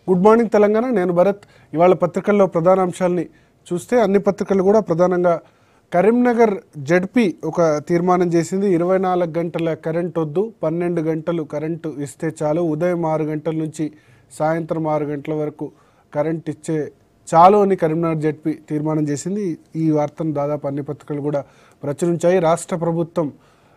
Good morning Telangana నేను భరత్ ఇవాళ పత్రికల్లో ప్రధాన అంశాలని చూస్తే అన్ని పత్రికలు కూడా ప్రధానంగా కరీంనగర్ జడ్పీ ఒక తీర్మానం చేసింది ఇరవై నాలుగు గంటల కరెంట్ వద్దు పన్నెండు గంటలు కరెంటు ఇస్తే చాలు ఉదయం ఆరు గంటల నుంచి సాయంత్రం ఆరు గంటల వరకు కరెంట్ ఇచ్చే చాలు అని కరీంనగర్ జడ్పీ తీర్మానం చేసింది ఈ వార్తను దాదాపు అన్ని పత్రికలు కూడా ప్రచురించాయి రాష్ట్ర ప్రభుత్వం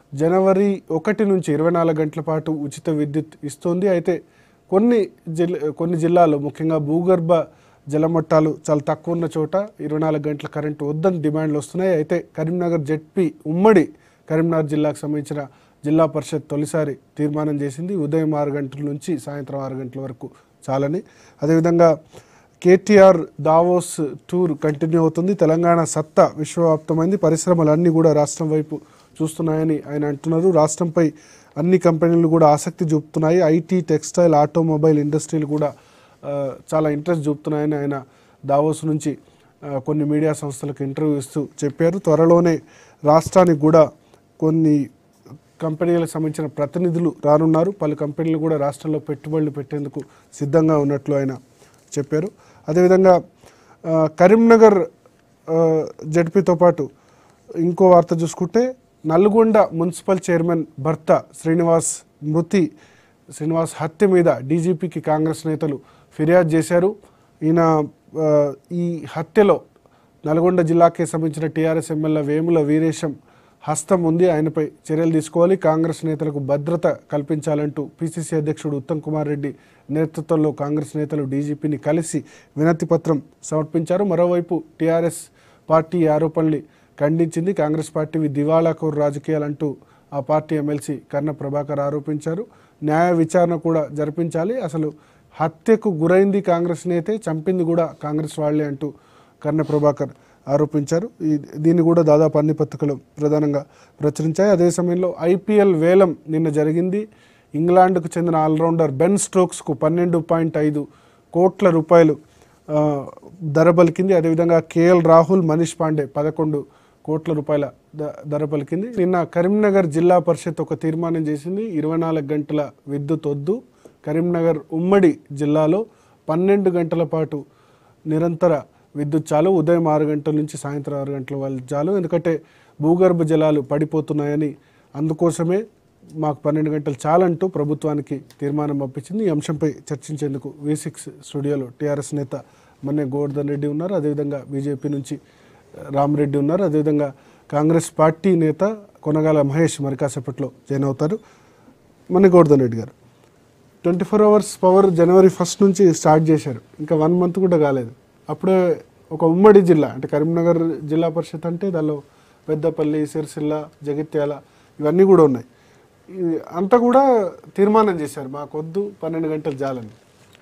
జనవరి ఒకటి నుంచి ఇరవై నాలుగు గంటల పాటు ఉచిత విద్యుత్ ఇస్తుంది అయితే కొన్ని జిల్ కొన్ని జిల్లాలు ముఖ్యంగా భూగర్భ జలమట్టాలు చాలా తక్కువ ఉన్న చోట ఇరవై నాలుగు గంటల కరెంటు వద్దని డిమాండ్లు వస్తున్నాయి అయితే కరీంనగర్ జెడ్పీ ఉమ్మడి కరీంనగర్ జిల్లాకు సంబంధించిన జిల్లా పరిషత్ తొలిసారి తీర్మానం చేసింది ఉదయం ఆరు గంటల నుంచి సాయంత్రం ఆరు గంటల వరకు చాలని అదేవిధంగా కేటీఆర్ దావోస్ టూర్ కంటిన్యూ అవుతుంది తెలంగాణ సత్తా విశ్వవ్యాప్తమైంది పరిశ్రమలన్నీ కూడా రాష్ట్రం వైపు చూస్తున్నాయని ఆయన అంటున్నారు రాష్ట్రంపై అన్ని కంపెనీలు కూడా ఆసక్తి చూపుతున్నాయి ఐటీ టెక్స్టైల్ ఆటోమొబైల్ ఇండస్ట్రీలు కూడా ఆ, చాలా ఇంట్రెస్ట్ చూపుతున్నాయని ఆయన దావోస్ నుంచి ఆ, కొన్ని మీడియా సంస్థలకు ఇంటర్వ్యూ ఇస్తూ చెప్పారు త్వరలోనే రాష్ట్రానికి కూడా కొన్ని కంపెనీలకు సంబంధించిన ప్రతినిధులు రానున్నారు పలు కంపెనీలు కూడా రాష్ట్రంలో పెట్టుబడులు పెట్టేందుకు సిద్ధంగా ఉన్నట్లు ఆయన చెప్పారు అదేవిధంగా ఆ, కరీంనగర్ ఆ, జడ్పీతో పాటు ఇంకో వార్త చూసుకుంటే నల్గొండ మున్సిపల్ చైర్మన్ భర్త శ్రీనివాస్ మృతి శ్రీనివాస్ హత్య మీద డీజీపీకి కాంగ్రెస్ నేతలు ఫిర్యాదు చేశారు ఈయన ఆ, ఈ హత్యలో నల్గొండ జిల్లాకే సంబంధించిన టీఆర్ఎస్ ఎమ్మెల్యే వేముల వీరేశం హస్తం ఉంది ఆయనపై చర్యలు తీసుకోవాలి కాంగ్రెస్ నేతలకు భద్రత కల్పించాలంటూ పిసిసి అధ్యక్షుడు ఉత్తమ్ కుమార్ రెడ్డి నేతృత్వంలో కాంగ్రెస్ నేతలు డీజీపీని కలిసి వినతి పత్రం సమర్పించారు మరోవైపు టీఆర్ఎస్ పార్టీ ఈ ఆరోపణల్ని ఖండించింది కాంగ్రెస్ పార్టీవి దివాళాకోరు రాజకీయాలంటూ ఆ పార్టీ ఎమ్మెల్సీ కర్ణ ప్రభాకర్ ఆరోపించారు న్యాయ విచారణ కూడా జరిపించాలి అసలు హత్యకు గురైంది కాంగ్రెస్ నేతే చంపింది కూడా కాంగ్రెస్ వాళ్లే అంటూ కర్ణ ప్రభాకర్ ఆరోపించారు ఈ దీన్ని కూడా దాదాపు అన్ని పత్రికలు ప్రధానంగా ప్రచురించాయి అదే సమయంలో ఐపీఎల్ వేలం నిన్న జరిగింది ఇంగ్లాండ్కు చెందిన ఆల్రౌండర్ బెన్ స్ట్రోక్స్కు పన్నెండు పాయింట్ ఐదు కోట్ల రూపాయలు ఆ, ధర పలికింది అదేవిధంగా కేఎల్ రాహుల్ మనీష్ పాండే పదకొండు కోట్ల రూపాయల ద- ధర పలికింది నిన్న కరీంనగర్ జిల్లా పరిషత్ ఒక తీర్మానం చేసింది ఇరవై నాలుగు గంటల విద్యుత్ వద్దు కరీంనగర్ ఉమ్మడి జిల్లాలో పన్నెండు గంటల పాటు నిరంతర విద్యుత్ చాలు ఉదయం ఆరు గంటల నుంచి సాయంత్రం ఆరు గంటల వాళ్ళు చాలు ఎందుకంటే భూగర్భ జలాలు పడిపోతున్నాయని అందుకోసమే మాకు పన్నెండు గంటలు చాలంటూ ప్రభుత్వానికి తీర్మానం పంపించింది ఈ అంశంపై చర్చించేందుకు వి సిక్స్ స్టూడియోలో టీఆర్ఎస్ నేత మన్నే గోవర్ధన్ రెడ్డి ఉన్నారు అదేవిధంగా బీజేపీ నుంచి రామరెడ్డి ఉన్నారు అదేవిధంగా కాంగ్రెస్ పార్టీ నేత కొనగాల మహేష్ మరి కాసేపట్లో జాయిన్ అవుతారు మన్నే గోవర్ధన్ రెడ్డి గారు ట్వంటీ ఫోర్ అవర్స్ పవర్ జనవరి ఫస్ట్ నుంచి స్టార్ట్ చేశారు ఇంకా వన్ మంత్ కూడా కాలేదు అప్పుడే ఒక ఉమ్మడి జిల్లా అంటే కరీంనగర్ జిల్లా పరిషత్ అంటే దానిలో పెద్దపల్లి సిరిసిల్ల జగిత్యాల ఇవన్నీ కూడా ఉన్నాయి ఇది అంతా కూడా తీర్మానం చేశారు మాకొద్దు పన్నెండు గంటలు జాలని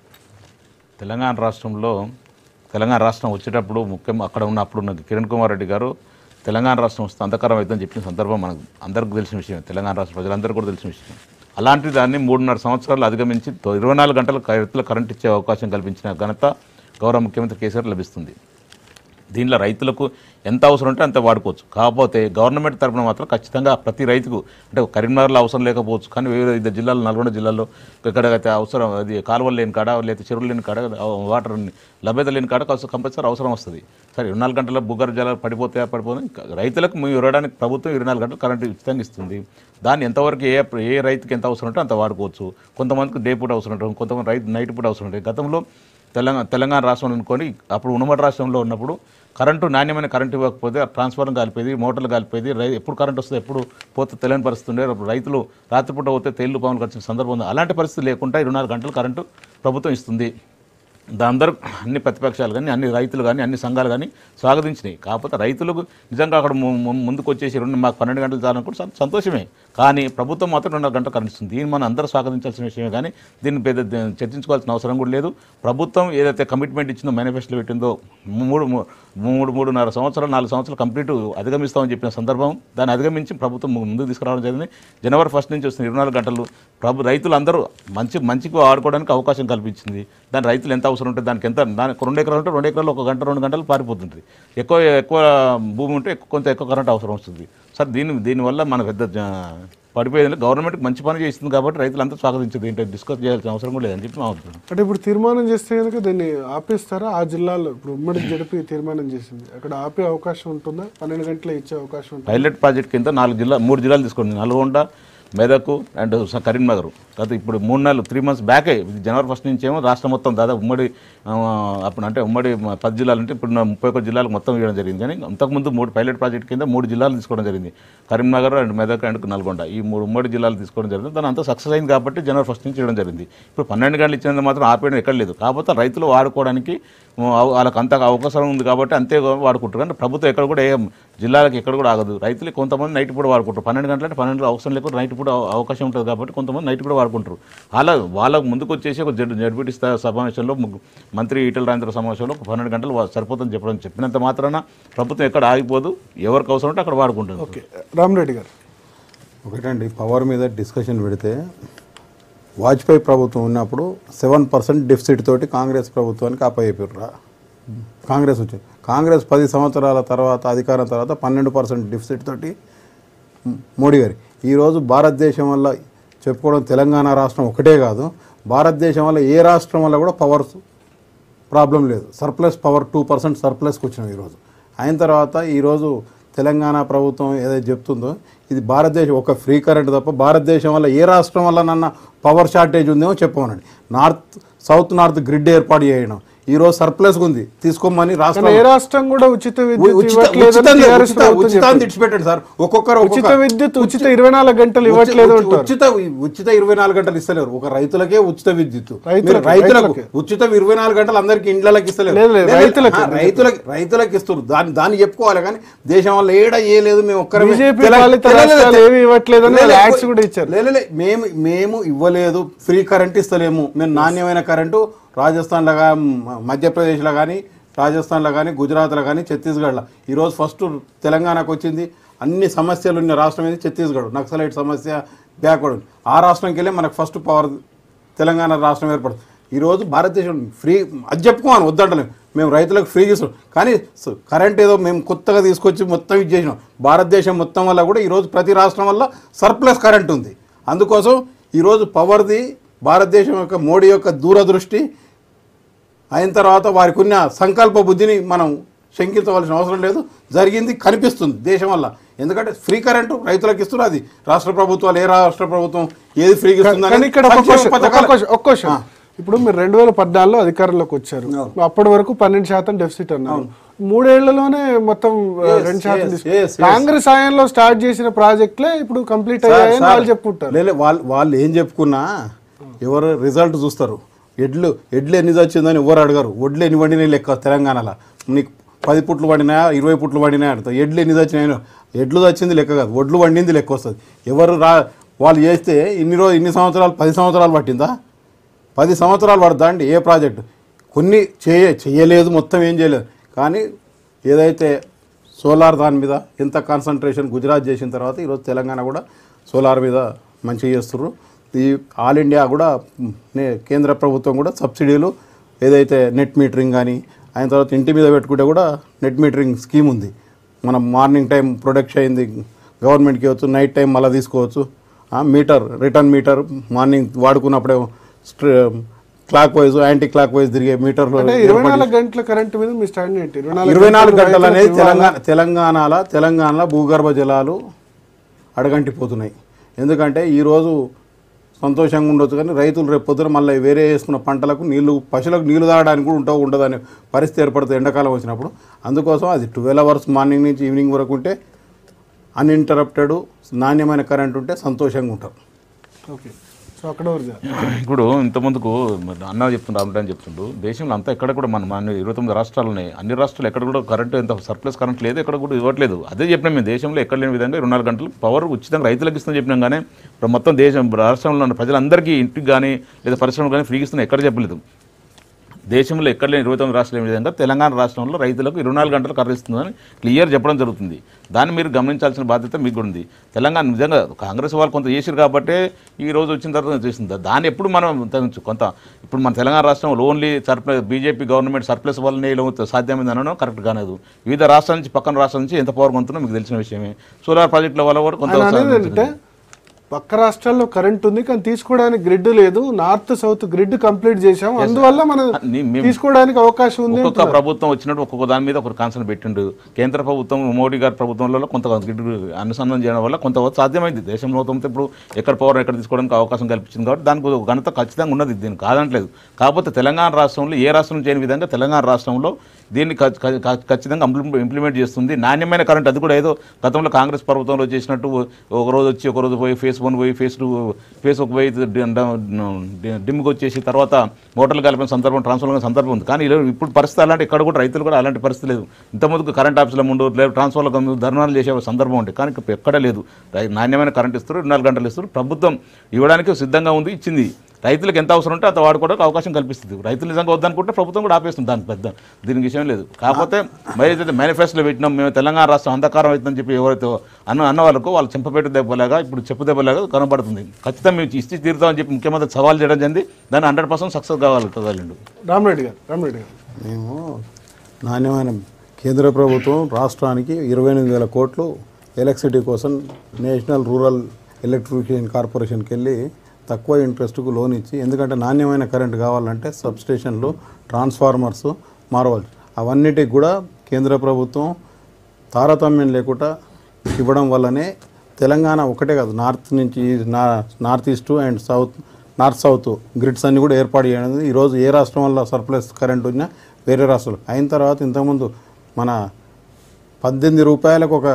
తెలంగాణ రాష్ట్రంలో తెలంగాణ రాష్ట్రం వచ్చేటప్పుడు ముఖ్యం అక్కడ ఉన్న అప్పుడు ఉన్న కిరణ్ కుమార్ రెడ్డి గారు తెలంగాణ రాష్ట్రం వస్తే అంధకారం అవుతుందని చెప్పిన సందర్భం మనకు అందరికీ తెలిసిన విషయం తెలంగాణ రాష్ట్ర ప్రజలందరికీ కూడా తెలిసిన విషయం అలాంటి దాన్ని మూడున్నర సంవత్సరాలు అధిగమించి తో- ఇరవై నాలుగు గంటల రైతుల కరెంట్ ఇచ్చే అవకాశం కల్పించిన ఘనత గౌరవ ముఖ్యమంత్రి కేసీఆర్ లభిస్తుంది దీనిలో రైతులకు ఎంత అవసరం ఉంటే అంత వాడుకోవచ్చు కాకపోతే గవర్నమెంట్ తరపున మాత్రం ఖచ్చితంగా ప్రతి రైతుకు అంటే కరీంనగర్లో అవసరం లేకపోవచ్చు కానీ వివిధ జిల్లాలో నల్గొండ జిల్లాలో ఎక్కడైతే అవసరం అది కాలువలు లేని కాడ లేదా చెరువులు లేని కాడ వాటర్ లభ్యత లేని కాడ కొంచెం కంపల్సరీ అవసరం వస్తుంది సరే ఇరవై నాలుగు గంటల భూగర్భ జలాలు పడిపోతాయా పడిపోతాయి రైతులకు మేము ఇవ్వడానికి ప్రభుత్వం ఇరవై నాలుగు గంటలు కరెంటు ఉచితంగా ఇస్తుంది దాన్ని ఎంతవరకు ఏ ఏ రైతుకి ఎంత అవసరం ఉంటే అంత వాడుకోవచ్చు కొంతమందికి డే పూట అవసరం ఉంటుంది కొంతమంది రైతు నైట్ పూట అవసరం ఉంటుంది గతంలో తెలంగాణ తెలంగాణ రాష్ట్రం అనుకొని అప్పుడు ఉమ్మడి రాష్ట్రంలో ఉన్నప్పుడు కరెంటు నాణ్యమైన కరెంటు ఇవ్వకపోతే ట్రాన్స్ఫార్మర్ కాలిపోయేది మోటార్లు కాలిపోయేది రై ఎప్పుడు కరెంట్ వస్తుంది ఎప్పుడు పోతే తెలియని పరిస్థితి ఉండే అప్పుడు రైతులు రాత్రిపూట పోతే తేళ్లు పాములు వచ్చిన సందర్భం ఉంది అలాంటి పరిస్థితి లేకుండా ఇరవై నాలుగు గంటలు కరెంటు ప్రభుత్వం ఇస్తుంది దా- అందరూ అన్ని ప్రతిపక్షాలు కానీ అన్ని రైతులు కానీ అన్ని సంఘాలు కానీ స్వాగతించినాయి కాకపోతే రైతులకు నిజంగా అక్కడ ము- ము- ముందుకు వచ్చేసి రెండు మాకు పన్నెండు గంటలు చాలనుకుంటే సం- సంతోషమే కానీ ప్రభుత్వం మాత్రం రెండున్నర గంటలు కరెంట్ ఇస్తుంది దీన్ని మనం అందరూ స్వాగతించాల్సిన విషయమే కానీ దీన్ని పెద్ద ద- చర్చించుకోవాల్సిన అవసరం కూడా లేదు ప్రభుత్వం ఏదైతే కమిట్మెంట్ ఇచ్చిందో మేనిఫెస్టోలో పెట్టిందో మూడు మూ- మూడు మూడున్నర సంవత్సరాలు నాలుగు సంవత్సరాలు కంప్లీట్ అధిగమిస్తామని చెప్పిన సందర్భం దాన్ని అధిగమించి ప్రభుత్వం ము- ముందుకు తీసుకురావడం జరిగింది జనవరి ఫస్ట్ నుంచి వస్తున్న ఇరవై నాలుగు గంటలు ప్రభు రైతులందరూ మంచి మంచికి ఆడుకోవడానికి అవకాశం కల్పించింది దాని రైతులు ఎంత అవసరం ఉంటే దానికి ఎంత దానికి రెండు ఎకరాలు ఉంటే రెండు ఎకరాలు ఒక గంట రెండు గంటలు పారిపోతుంటుంది ఎక్కువ ఎక్కువ భూమి ఉంటే ఎక్కువ కొంత ఎక్కువ కరెంట్ అవసరం వస్తుంది సార్ దీని దీనివల్ల మన పెద్ద జ- పడిపోయింది గవర్నమెంట్ మంచి పని చేస్తుంది కాబట్టి రైతులంతా స్వాగతించదు ఏంటో డిస్కస్ చేయాల్సిన అవసరం కూడా లేదని చెప్పి మా అభిప్రాయం అంటే ఇప్పుడు తీర్మానం చేస్తే కనుక దీన్ని ఆపేస్తారా ఆ జిల్లాలో ఇప్పుడు ఉమ్మడి జడిపి తీర్మానం చేసింది అక్కడ ఆపే అవకాశం ఉంటుందా పన్నెండు గంటలు ఇచ్చే అవకాశం ఉంటుందా పైలట్ ప్రాజెక్ట్ కింద నాలుగు జిల్లా మూడు జిల్లాలు తీసుకోండి నల్గొండ మెదక్ అండ్ స- కరీంనగర్ గత ఇప్పుడు మూడు నెలలు త్రీ మంత్స్ బ్యాకే ఇది జనవరి ఫస్ట్ నుంచి ఏమో రాష్ట్రం మొత్తం దాదాపు ఉమ్మడి ఆ, అప్పుడు అంటే ఉమ్మడి మ- పది జిల్లాలు అంటే ఇప్పుడు నా ముప్పై ఒక్క జిల్లాలకు మొత్తం ఇవ్వడం జరిగింది కానీ అంతకుముందు మూడు పైలట్ ప్రాజెక్ట్ కింద మూడు జిల్లాలు తీసుకోవడం జరిగింది కరీంనగర్ అండ్ మెదక్ అండ్ నల్గొండ ఈ మూడు ఉమ్మడి జిల్లాలు తీసుకోవడం జరిగింది దాని అంతా సక్సెస్ అయింది కాబట్టి జనవరి ఫస్ట్ నుంచి ఇవ్వడం జరిగింది ఇప్పుడు పన్నెండు గంటలు ఇచ్చినందుకు మాత్రం ఆపేయడం ఎక్కడ లేదు కాకపోతే రైతులు వాడుకోవడానికి ఆ, వాళ్ళకి అంత అవకాశం ఉంది కాబట్టి అంతే వాడుకుంటారు కానీ ప్రభుత్వం ఎక్కడ కూడా ఏం జిల్లాలకు ఎక్కడ కూడా ఆగదు రైతులు కొంతమంది నైట్ పూట వాడుకుంటారు పన్నెండు గంటల అంటే పన్నెండు అవసరం లేకుండా నైట్ పూట అవ- అవకాశం ఉంటుంది కాబట్టి కొంతమంది నైట్ కూడా వాడుకుంటారు అలా వాళ్ళకు ముందుకు వచ్చేసి ఒక జడ్ జడ్పీటీ స్థాయి సమావేశంలో ముగ్గు- మంత్రి ఈటల రాజేంద్ర సమావేశంలో ఒక పన్నెండు గంటలు వా- సరిపోతుందని చెప్పడం చెప్పినంత మాత్రాన ప్రభుత్వం ఎక్కడ ఆగిపోదు ఎవరికి అవసరం ఉంటే అక్కడ వాడుకుంటుంది ఓకే రామరెడ్డి గారు ఒకటండి పవర్ మీద డిస్కషన్ పెడితే వాజ్పేయి ప్రభుత్వం ఉన్నప్పుడు సెవెన్ పర్సెంట్ డెఫిసిట్ తోటి కాంగ్రెస్ ప్రభుత్వానికి అప్పయ్యారు కాంగ్రెస్ వచ్చింది కాంగ్రెస్ పది సంవత్సరాల తర్వాత అధికారం తర్వాత పన్నెండు పర్సెంట్ డెఫిసిట్ తోటి మ్, మోడీ గారి ఈరోజు భారతదేశం వల్ల చెప్పుకోవడం తెలంగాణ రాష్ట్రం ఒకటే కాదు భారతదేశం వల్ల ఏ రాష్ట్రం వల్ల కూడా పవర్ ప్రాబ్లం లేదు సర్ప్లస్ పవర్ టూ పర్సెంట్ సర్ప్లస్కి వచ్చినాం ఈరోజు అయిన తర్వాత ఈరోజు తెలంగాణ ప్రభుత్వం ఏదైతే చెప్తుందో ఇది భారతదేశం ఒక ఫ్రీ కరెంట్ తప్ప భారతదేశం వల్ల ఏ రాష్ట్రం వల్ల నన్న పవర్ షార్టేజ్ ఉందేమో చెప్పమనండి నార్త్ సౌత్ నార్త్ గ్రిడ్ ఏర్పాటు చేయడం ఈరోజు సర్ప్లస్ ఉంది తీసుకోమని కానీ రాష్ట్రం ఏ రాష్ట్రం కూడా ఉచిత విద్యుత్ ఉచిత ఇవ్వట్లేదని ఉచితం TRS ఉచిత ప్రభుత్వం ఉచితాన్ని చెప్పింది. తెచ్చిపెట్టండి సార్ ఒక్కొక్కరు ఉచిత ఒక్కొక్క విద్యుత్ ఉచిత ఇరవై నాలుగు గంటలు ఇవ్వట్లేదు ఉచి- అంటారు ఉచిత ఉచిత ఇరవై నాలుగు గంటలు ఇస్తలేరు ఒక రైతులకే ఉచిత విద్యుత్ రైతులకు- మీరు రైతులకు రైతులకే. ఉచిత ఇరవై నాలుగు గంటలు అందరికి ఇండ్లకి ఇస్తలేరు లేదు, లేదు, లేదు, రైతులకి. ఆ, రైతులకి రైతులకి ఇస్తారు దాన్ని దాన్ని చెప్పుకోవాలి కానీ దేశం వల్ల ఏడ ఏ లేదు మేము ఒక్కరమే బీజేపీ తెల- పాలిత తెల- రాష్ట్రాలు ఏవి ఇవ్వట్లేదని లే- లే, యాడ్స్ కూడా ఇచ్చారు. లే- లే, లే, మేము మేము ఇవ్వలేదు ఫ్రీ కరెంట్ ఇస్తలేము మేము నాణ్యమైన కరెంటు రాజస్థాన్లో కానీ మధ్యప్రదేశ్లో కానీ రాజస్థాన్లో కానీ గుజరాత్లో కానీ ఛత్తీస్గఢ్లో ఈరోజు ఫస్ట్ తెలంగాణకు వచ్చింది అన్ని సమస్యలు ఉన్న రాష్ట్రం ఏది ఛత్తీస్గఢ్ నక్సలైట్ సమస్య బ్యాక్వర్డ్ ఆ రాష్ట్రంకి వెళ్ళి మనకు ఫస్ట్ పవర్ తెలంగాణ రాష్ట్రం ఏర్పడుతుంది ఈరోజు భారతదేశం ఫ్రీ అది చెప్పుకోమని వద్దంటలేము మేము రైతులకు ఫ్రీ ఇస్తాం కానీ స- కరెంట్ ఏదో మేము కొత్తగా తీసుకొచ్చి మొత్తం ఇది చేసినాం భారతదేశం మొత్తం వల్ల కూడా ఈరోజు ప్రతి రాష్ట్రం వల్ల సర్ప్లస్ కరెంట్ ఉంది అందుకోసం ఈరోజు పవర్ది భారతదేశం యొక్క మోడీ యొక్క దూరదృష్టి అయిన తర్వాత వారికి ఉన్న సంకల్ప బుద్ధిని మనం శంకించవలసిన అవసరం లేదు జరిగింది కనిపిస్తుంది దేశం వల్ల ఎందుకంటే ఫ్రీ కరెంటు రైతులకు ఇస్తున్నారు అది రాష్ట్ర ప్రభుత్వాలు ఏ రాష్ట్ర ప్రభుత్వం ఏది ఫ్రీగా ఇస్తుందని కానీ ఇక్కడ ఒక సంక్షేమ క్వశ్చన్- ఒక పథకాలు- క్వశ్చన్- ఒక క్వశ్చన్ ఇప్పుడు మీరు రెండు వేల పద్నాలుగులో అధికారంలోకి వచ్చారు అప్పటి వరకు పన్నెండు శాతం డెఫిసిట్ అన్నారు మూడేళ్లలోనే మొత్తం ఆ, Yes, రెండు శాతం yes, తీసుకు- yes, yes. కాంగ్రెస్ హయాంలో స్టార్ట్ చేసిన ప్రాజెక్టులే ఇప్పుడు కంప్లీట్ సార్, అయ్యాయని సార్, వాళ్ళు చెప్పుకుంటారు లే, లే, వాళ్ళు వాళ్ళు ఏం చెప్పుకున్నా ఎవరు రిజల్ట్ చూస్తారు ఎడ్లు ఎడ్లు ఎన్ని వచ్చిందని ఎవరు అడగరు వడ్లు ఎన్ని వండినాయి లెక్క తెలంగాణలో నీకు పది పుట్లు వండినా ఇరవై పుట్లు వండినా అడుగుతారు ఎడ్లు ఎన్ని వచ్చినాయి ఎడ్లు వచ్చింది లెక్క కాదు వడ్లు వండింది లెక్క వస్తుంది ఎవరు రా వాళ్ళు చేస్తే ఇన్ని రోజు ఇన్ని సంవత్సరాలు పది సంవత్సరాలు పట్టిందా పది సంవత్సరాలు పడుతుందా అండి ఏ ప్రాజెక్టు కొన్ని చేయ చేయలేదు మొత్తం ఏం చేయలేదు కానీ ఏదైతే సోలార్ దాని మీద ఎంత కాన్సన్ట్రేషన్ గుజరాత్ చేసిన తర్వాత ఈరోజు తెలంగాణ కూడా సోలార్ మీద మంచిగా చేస్తుర్రు ఈ ఆల్ ఇండియా కూడా మ్, నే- కేంద్ర ప్రభుత్వం కూడా సబ్సిడీలు ఏదైతే నెట్ మీటరింగ్ కానీ అయిన తర్వాత ఇంటి మీద పెట్టుకుంటే కూడా నెట్ మీటరింగ్ స్కీమ్ ఉంది మనం మార్నింగ్ టైం ప్రొడక్ట్ అయింది గవర్నమెంట్కి ఇవ్వచ్చు నైట్ టైం మళ్ళీ తీసుకోవచ్చు ఆ, మీటర్ రిటర్న్ మీటర్ మార్నింగ్ వాడుకున్నప్పుడే clockwise anticlockwise తిరిగే మీటర్లు అంటే ఇరవై నాలుగు గంటల కరెంట్ మీద మీ స్టాండ్ ఏంటి ఇరవై నాలుగు గంటలు రైతులకు అనేది ఇవ్వాలా? తెలంగాణ తెలంగాణలో తెలంగాణలో భూగర్భ జలాలు అడగంటిపోతున్నాయి ఎందుకంటే ఈరోజు సంతోషంగా ఉండొచ్చు కానీ రైతులు రేపు పొద్దున మళ్ళీ వేరే వేసుకున్న పంటలకు నీళ్లు పశువులకు నీళ్లు తాగడానికి కూడా ఉంటావు ఉండదనే పరిస్థితి ఏర్పడుతుంది ఎండాకాలం వచ్చినప్పుడు అందుకోసం అది ట్వెల్వ్ అవర్స్ మార్నింగ్ నుంచి ఈవినింగ్ వరకు ఉంటే అన్ఇంటరప్టెడ్ నాణ్యమైన కరెంట్ ఉంటే సంతోషంగా ఉంటారు ఓకే సో అక్కడ వరకు ఇప్పుడు ఇంతమందుకు మరి అన్న చెప్తుండ్రు రామరెడ్డి అని చెప్తుండ్రు దేశంలో అంతా ఎక్కడ కూడా మన మన ఇరవై తొమ్మిది రాష్ట్రాలు ఉన్నాయి అన్ని రాష్ట్రాలు ఎక్కడ కూడా కరెంట్ ఎంత సర్ప్లస్ కరెంట్ లేదు ఎక్కడ కూడా ఇవ్వట్లేదు అదే చెప్పినాం మేము దేశంలో ఎక్కడ లేని విధంగా ఇరవై నాలుగు గంటలు పవర్ ఉచితంగా రైతులకు ఇస్తాం చెప్పినాం కానీ ఇప్పుడు మొత్తం దేశం రాష్ట్రంలో ఉన్న ప్రజలందరికీ ఇంటికి కానీ లేదా పరిశ్రమలు కానీ ఫ్రీగా ఇస్తున్నాం ఎక్కడ చెప్పలేదు దేశంలో ఎక్కడ లేని ఇరవై తొమ్మిది రాష్ట్రాలు లేని విధంగా తెలంగాణ రాష్ట్రంలో రైతులకు ఇరవై నాలుగు గంటలు కర్ర ఇస్తుందని క్లియర్ చెప్పడం జరుగుతుంది దాన్ని మీరు గమనించాల్సిన బాధ్యత మీకు కూడా ఉంది తెలంగాణ నిజంగా కాంగ్రెస్ వాళ్ళు కొంత చేసారు కాబట్టే ఈ రోజు వచ్చిన తర్వాత చేసింది దాన్ని ఎప్పుడు మనం తగ్గించు కొంత ఇప్పుడు మన తెలంగాణ రాష్ట్రం only surplus BJP government surplus వల్లనే ఇలా సాధ్యమైంది అనడం కరెక్ట్ కాలేదు వివిధ రాష్ట్రాల నుంచి పక్కన రాష్ట్రాల నుంచి ఎంత పవర్ కొంటున్నా మీకు తెలిసిన విషయమే సోలార్ ప్రాజెక్టుల వల్ల కూడా కొంత ఆయన అనేది ఏంటంటే పక్క రాష్ట్రాల్లో కరెంట్ ఉంది కానీ తీసుకోవడానికి గ్రిడ్ లేదు నార్త్ సౌత్ గ్రిడ్ కంప్లీట్ చేశాం అందువల్ల మనం నీ- మేము- తీసుకోవడానికి అవకాశం ఉంది ఒక్కొక్క ప్రభుత్వం వచ్చినట్టు ఒక్కొక్క దాని మీద ఒక కాన్సన్ పెట్టిండు కేంద్ర ప్రభుత్వం మోడీ గారి ప్రభుత్వంలో కొంత గ్రిడ్ అనుసంధానం చేయడం వల్ల కొంత సాధ్యమైంది దేశంలో మొత్తం ఇప్పుడు ఎక్కడ పవర్ ఎక్కడ తీసుకోవడానికి అవకాశం కల్పించింది కాబట్టి దానికి ఒక ఘనత ఖచ్చితంగా ఉన్నది దీన్ని కాదనట్లేదు కాకపోతే తెలంగాణ రాష్ట్రంలో ఏ రాష్ట్రం చేయని విధంగా తెలంగాణ రాష్ట్రంలో దీన్ని ఖ- ఖ- ఖ- ఖచ్చితంగా ఇంప్లి- ఇంప్లిమెంట్ చేస్తుంది నాణ్యమైన కరెంట్ అది కూడా ఏదో గతంలో కాంగ్రెస్ ప్రభుత్వంలో చేసినట్టు ఒక రోజు వచ్చి ఒక రోజు పోయి ఫేస్ వన్ పోయి ఫేస్ టూ ఫేస్ ఒక పోయి డి- డి- డిమ్కి వచ్చేసి తర్వాత మోటార్లు కలిపిన సందర్భం ట్రాన్స్ఫర్ కలిపిన సందర్భం ఉంది కానీ ఇలా ఇప్పుడు పరిస్థితి అలాంటి ఇక్కడ కూడా రైతులు కూడా అలాంటి పరిస్థితి లేదు ఇంతకుముందుకు కరెంట్ ఆఫీసుల ముందు లేదు ట్రాన్స్ఫర్ల ముందు ధర్నాలు చేసే సందర్భం ఉంది కానీ ఇప్పుడు ఎక్కడ లేదు రై- నాణ్యమైన కరెంట్ ఇస్తారు ఇరవై నాలుగు గంటలు ఇస్తారు ప్రభుత్వం ఇవ్వడానికి సిద్ధంగా ఉంది ఇచ్చింది రైతులకు ఎంత అవసరం ఉంటే అంత వాడుకోవడానికి అవకాశం కల్పిస్తుంది రైతులు నిజంగా వద్దనుకుంటే ప్రభుత్వం కూడా ఆపేస్తుంది దానికి పెద్ద దీనికి విషయం లేదు కాకపోతే మరి ఏదైతే మేనిఫెస్టోలో పెట్టినాం మేము తెలంగాణ రాష్ట్రం అంధకారం అవుతుందని చెప్పి ఎవరైతే అన్న అన్న వాళ్ళకు వాళ్ళు చెంపపేట దెబ్బలాగా ఇప్పుడు చెప్పు దెబ్బలాగా కనబడుతుంది ఖచ్చితంగా మేము ఇచ్చి తీరుతామని చెప్పి ముఖ్యమంత్రి సవాల్ చేయడం జరిగింది దాన్ని హండ్రెడ్ పర్సెంట్ సక్సెస్ కావాలి కదలండు రామరెడ్డి గారు రామరెడ్డి గారు మేము నాణ్యమైన కేంద్ర ప్రభుత్వం రాష్ట్రానికి ఇరవై ఎనిమిది వేల కోట్లు ఎలక్ట్రిసిటీ కోసం నేషనల్ రూరల్ ఎలక్ట్రిఫికేషన్ కార్పొరేషన్కి వెళ్ళి తక్కువ ఇంట్రెస్ట్కు లోన్ ఇచ్చి ఎందుకంటే నాణ్యమైన కరెంట్ కావాలంటే సబ్స్టేషన్లు ట్రాన్స్ఫార్మర్స్ మారవాలి అవన్నిటికి కూడా కేంద్ర ప్రభుత్వం తారతమ్యం లేకుండా ఇవ్వడం వల్లనే తెలంగాణ ఒకటే కాదు నార్త్ నుంచి నా north east and south north south grids అన్ని కూడా ఏర్పాటు చేయడం ఈరోజు ఏ రాష్ట్రం వల్ల సర్ప్లస్ కరెంట్ ఉన్నా వేరే రాష్ట్రాలు అయిన తర్వాత ఇంతకుముందు మన పద్దెనిమిది రూపాయలకు ఒక